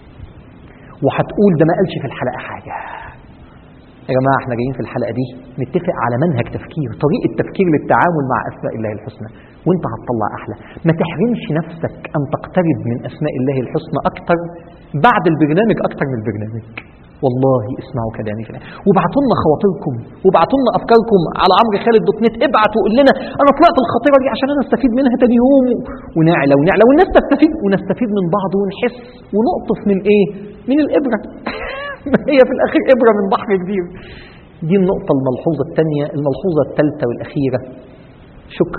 وهتقول ده ما قالش في الحلقة حاجة يا جماعة احنا جايين في الحلقة دي نتفق على منهج تفكير طريقة تفكير للتعامل مع أسماء الله الحسنى وانت هتطلع أحلى ما تحرمش نفسك أن تقترب من أسماء الله الحسنى أكتر بعد البرنامج أكتر من البرنامج والله اسمعوا كلامي في الآية. وابعتوا لنا خواطركم وابعتوا لنا افكاركم على عمرو خالد دوت نت ابعتوا قول لنا انا طلعت الخطيره دي عشان انا استفيد منها تاني يوم ونعلى ونعلى والناس تستفيد ونستفيد من بعض ونحس ونقطف من ايه؟ من الابره ما هي في الاخير ابره من بحر كبير دي النقطه الملحوظه الثانيه الملحوظه الثالثه والاخيره شكر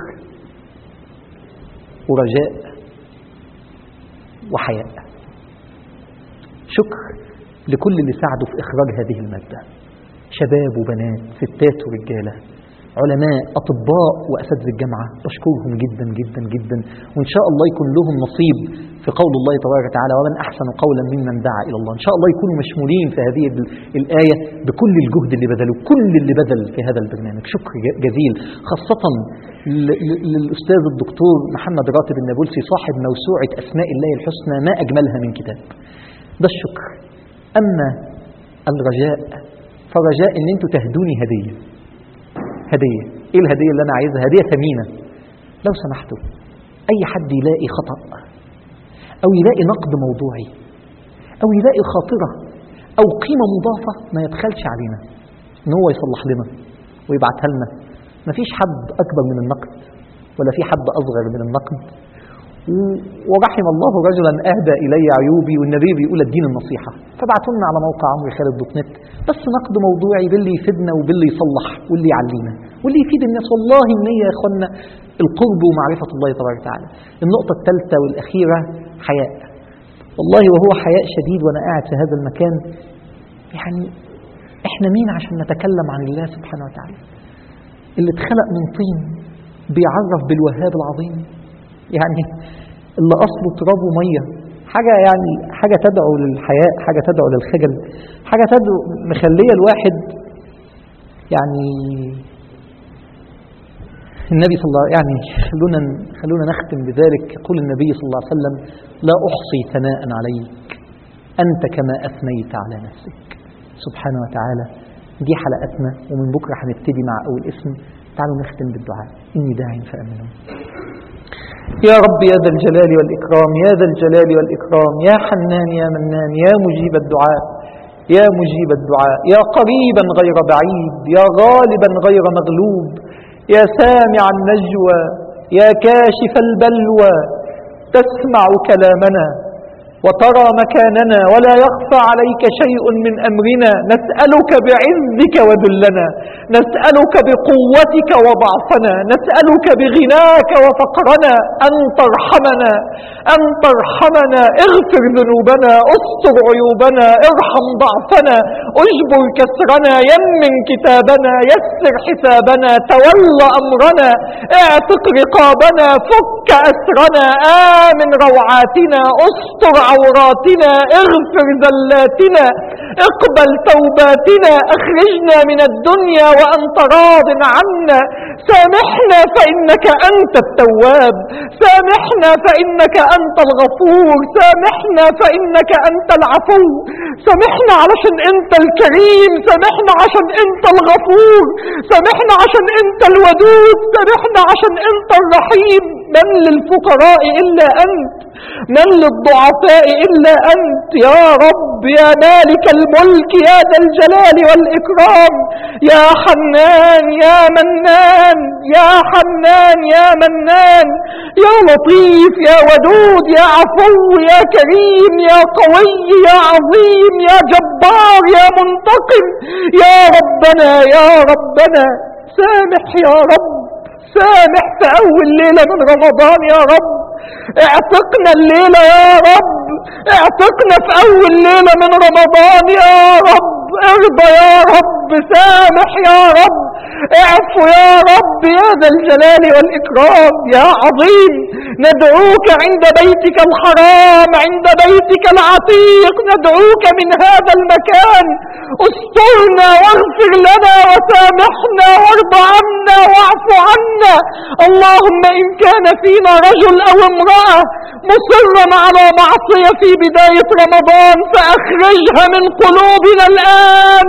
ورجاء وحياء شكر لكل اللي ساعدوا في إخراج هذه المادة شباب وبنات ستات ورجالة علماء أطباء وأساتذة الجامعة بشكرهم جدا جدا جدا وإن شاء الله يكون لهم نصيب في قول الله تبارك وتعالى ومن أحسن قولا ممن دعا إلى الله إن شاء الله يكونوا مشمولين في هذه ال- الآية بكل الجهد اللي بذلوه كل اللي بذل في هذا البرنامج شكر ج- جزيل خاصة ل- ل- للأستاذ الدكتور محمد راتب النابلسي صاحب موسوعة أسماء الله الحسنى ما أجملها من كتاب ده الشكر أما الرجاء فرجاء ان انتوا تهدوني هدية هدية ايه الهدية اللي انا عايزها هدية ثمينة لو سمحتوا اي حد يلاقي خطأ او يلاقي نقد موضوعي او يلاقي خاطرة او قيمة مضافة ما يبخلش علينا ان هو يصلح لنا ويبعتها لنا مفيش حد اكبر من النقد ولا في حد اصغر من النقد و- ورحم الله رجلا اهدى الي عيوبي والنبي بيقول الدين النصيحه فابعتوا لنا على موقع عمرو خالد دوت نت بس نقد موضوعي باللي يفيدنا وباللي يصلح واللي يعلينا واللي يفيد الناس والله النيه يا اخوانا القرب ومعرفه الله تبارك وتعالى النقطه الثالثه والاخيره حياء والله وهو حياء شديد وانا قاعد في هذا المكان يعني احنا مين عشان نتكلم عن الله سبحانه وتعالى اللي اتخلق من طين بيعرف بالوهاب العظيم يعني اللي اصله تراب وميه حاجه يعني حاجه تدعو للحياء حاجه تدعو للخجل حاجه تدعو مخليه الواحد يعني النبي صلى الله يعني خلونا خلونا نختم بذلك يقول النبي صلى الله عليه وسلم لا احصي ثناء عليك انت كما اثنيت على نفسك سبحانه وتعالى دي حلقتنا ومن بكره هنبتدي مع اول اسم تعالوا نختم بالدعاء اني داع فامنوا يا رب يا ذا الجلال والإكرام يا ذا الجلال والإكرام يا حنان يا منان يا مجيب الدعاء يا مجيب الدعاء يا قريبا غير بعيد يا غالبا غير مغلوب يا سامع النجوى يا كاشف البلوى تسمع كلامنا وترى مكاننا ولا يخفى عليك شيء من أمرنا نسألك بعزك وذلنا نسألك بقوتك وضعفنا نسألك بغناك وفقرنا أن ترحمنا أن ترحمنا اغفر ذنوبنا استر عيوبنا ارحم ضعفنا اجبر كسرنا يمن كتابنا يسر حسابنا تول أمرنا اعتق رقابنا فك أسرنا آمن روعاتنا استر عوراتنا اغفر ذلاتنا اقبل توباتنا اخرجنا من الدنيا وأنت راض عنا سامحنا فإنك أنت التواب سامحنا فإنك أنت الغفور سامحنا فإنك أنت العفو سامحنا علشان أنت الكريم سامحنا عشان أنت الغفور سامحنا عشان أنت الودود سامحنا عشان أنت الرحيم من للفقراء إلا أنت من للضعفاء إلا أنت يا رب يا مالك الملك يا ذا الجلال والإكرام يا حنان يا منان يا حنان يا منان يا لطيف يا ودود يا عفو يا كريم يا قوي يا عظيم يا جبار يا منتقم يا ربنا يا ربنا سامح يا رب سامح في أول ليلة من رمضان يا رب اعتقنا الليلة يا رب اعتقنا في أول ليلة من رمضان يا رب ارضى يا رب سامح يا رب اعفو يا رب يا ذا الجلال والإكرام يا عظيم ندعوك عند بيتك الحرام عند بيتك العتيق ندعوك من هذا المكان استرنا واغفر لنا وسامحنا وارض عنا واعف عنا اللهم إن كان فينا رجل أو امرأة مصرا على معصية في بداية رمضان فأخرجها من قلوبنا الآن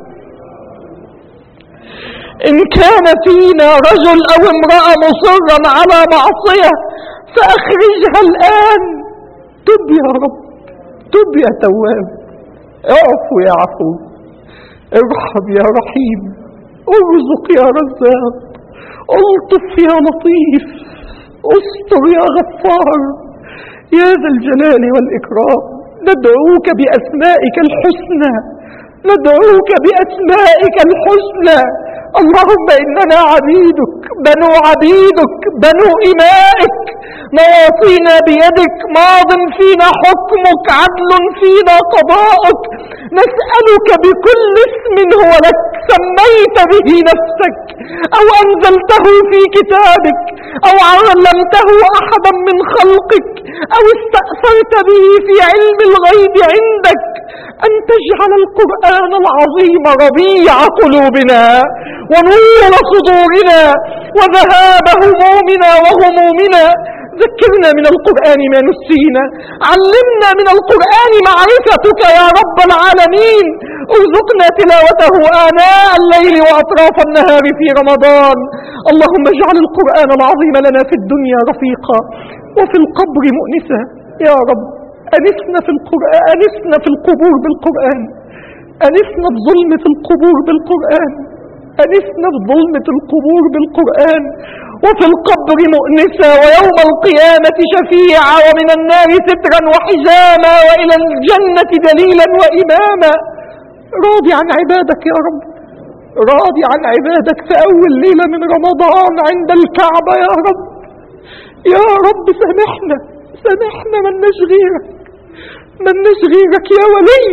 إن كان فينا رجل أو امرأة مصرا على معصية فأخرجها الآن تب يا رب تب يا تواب اعفو يا عفو ارحم يا رحيم ارزق يا رزاق الطف يا لطيف استر يا غفار يا ذا الجلال والإكرام ندعوك بأسمائك الحسنى ندعوك بأسمائك الحسنى اللهم إننا عبيدك بنو عبيدك بنو إمائك نواصينا بيدك ماض فينا حكمك عدل فينا قضاءك نسألك بكل اسم هو لك سميت به نفسك أو أنزلته في كتابك أو علمته أحدا من خلقك أو استأثرت به في علم الغيب عندك أن تجعل القرآن العظيم ربيع قلوبنا ونور صدورنا وذهاب همومنا وغمومنا ذكرنا من القرآن ما نسينا علمنا من القرآن معرفتك يا رب العالمين ارزقنا تلاوته آناء الليل وأطراف النهار في رمضان اللهم اجعل القرآن العظيم لنا في الدنيا رفيقا وفي القبر مؤنسا يا رب أنسنا في القرآن أنسنا في القبور بالقرآن أنسنا في ظلمة القبور بالقرآن أنسنا في ظلمة القبور بالقرآن وفي القبر مؤنسا ويوم القيامة شفيعا ومن النار سترا وحجاما وإلى الجنة دليلا وإماما راضي عن عبادك يا رب راضي عن عبادك في أول ليلة من رمضان عند الكعبة يا رب يا رب سامحنا سامحنا من غيرك من غيرك يا ولي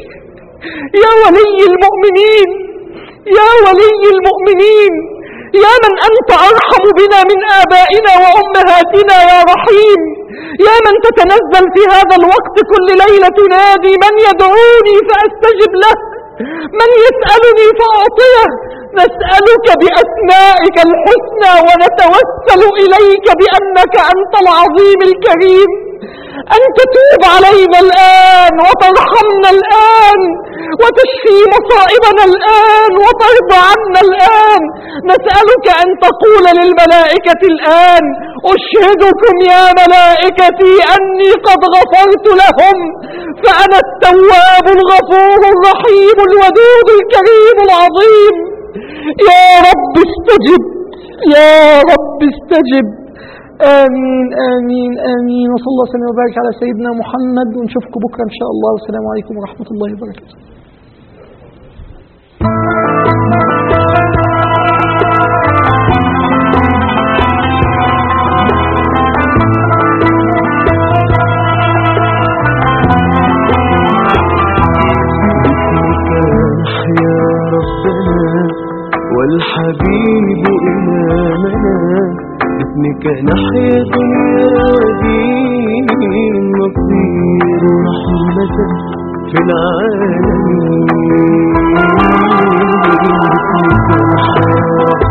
يا ولي المؤمنين يا ولي المؤمنين يا من أنت أرحم بنا من آبائنا وأمهاتنا يا رحيم يا من تتنزل في هذا الوقت كل ليلة تنادي من يدعوني فأستجب له من يسألني فأعطيه نسألك بأسمائك الحسنى ونتوسل إليك بأنك أنت العظيم الكريم أن تتوب علينا الآن وترحمنا الآن وتشفي مصائبنا الآن وترضى عنا الآن نسألك أن تقول للملائكة الآن أشهدكم يا ملائكتي أني قد غفرت لهم فأنا التواب الغفور الرحيم الودود الكريم العظيم يا رب استجب يا رب استجب آمين آمين آمين وصلى الله وسلم وبارك على سيدنا محمد ونشوفكم بكرة إن شاء الله والسلام عليكم ورحمة الله وبركاته نحيا ربنا والحبيب إمامنا باسمك نحيا دنيا ودين نصير رحمة في العالمين باسمك نحيا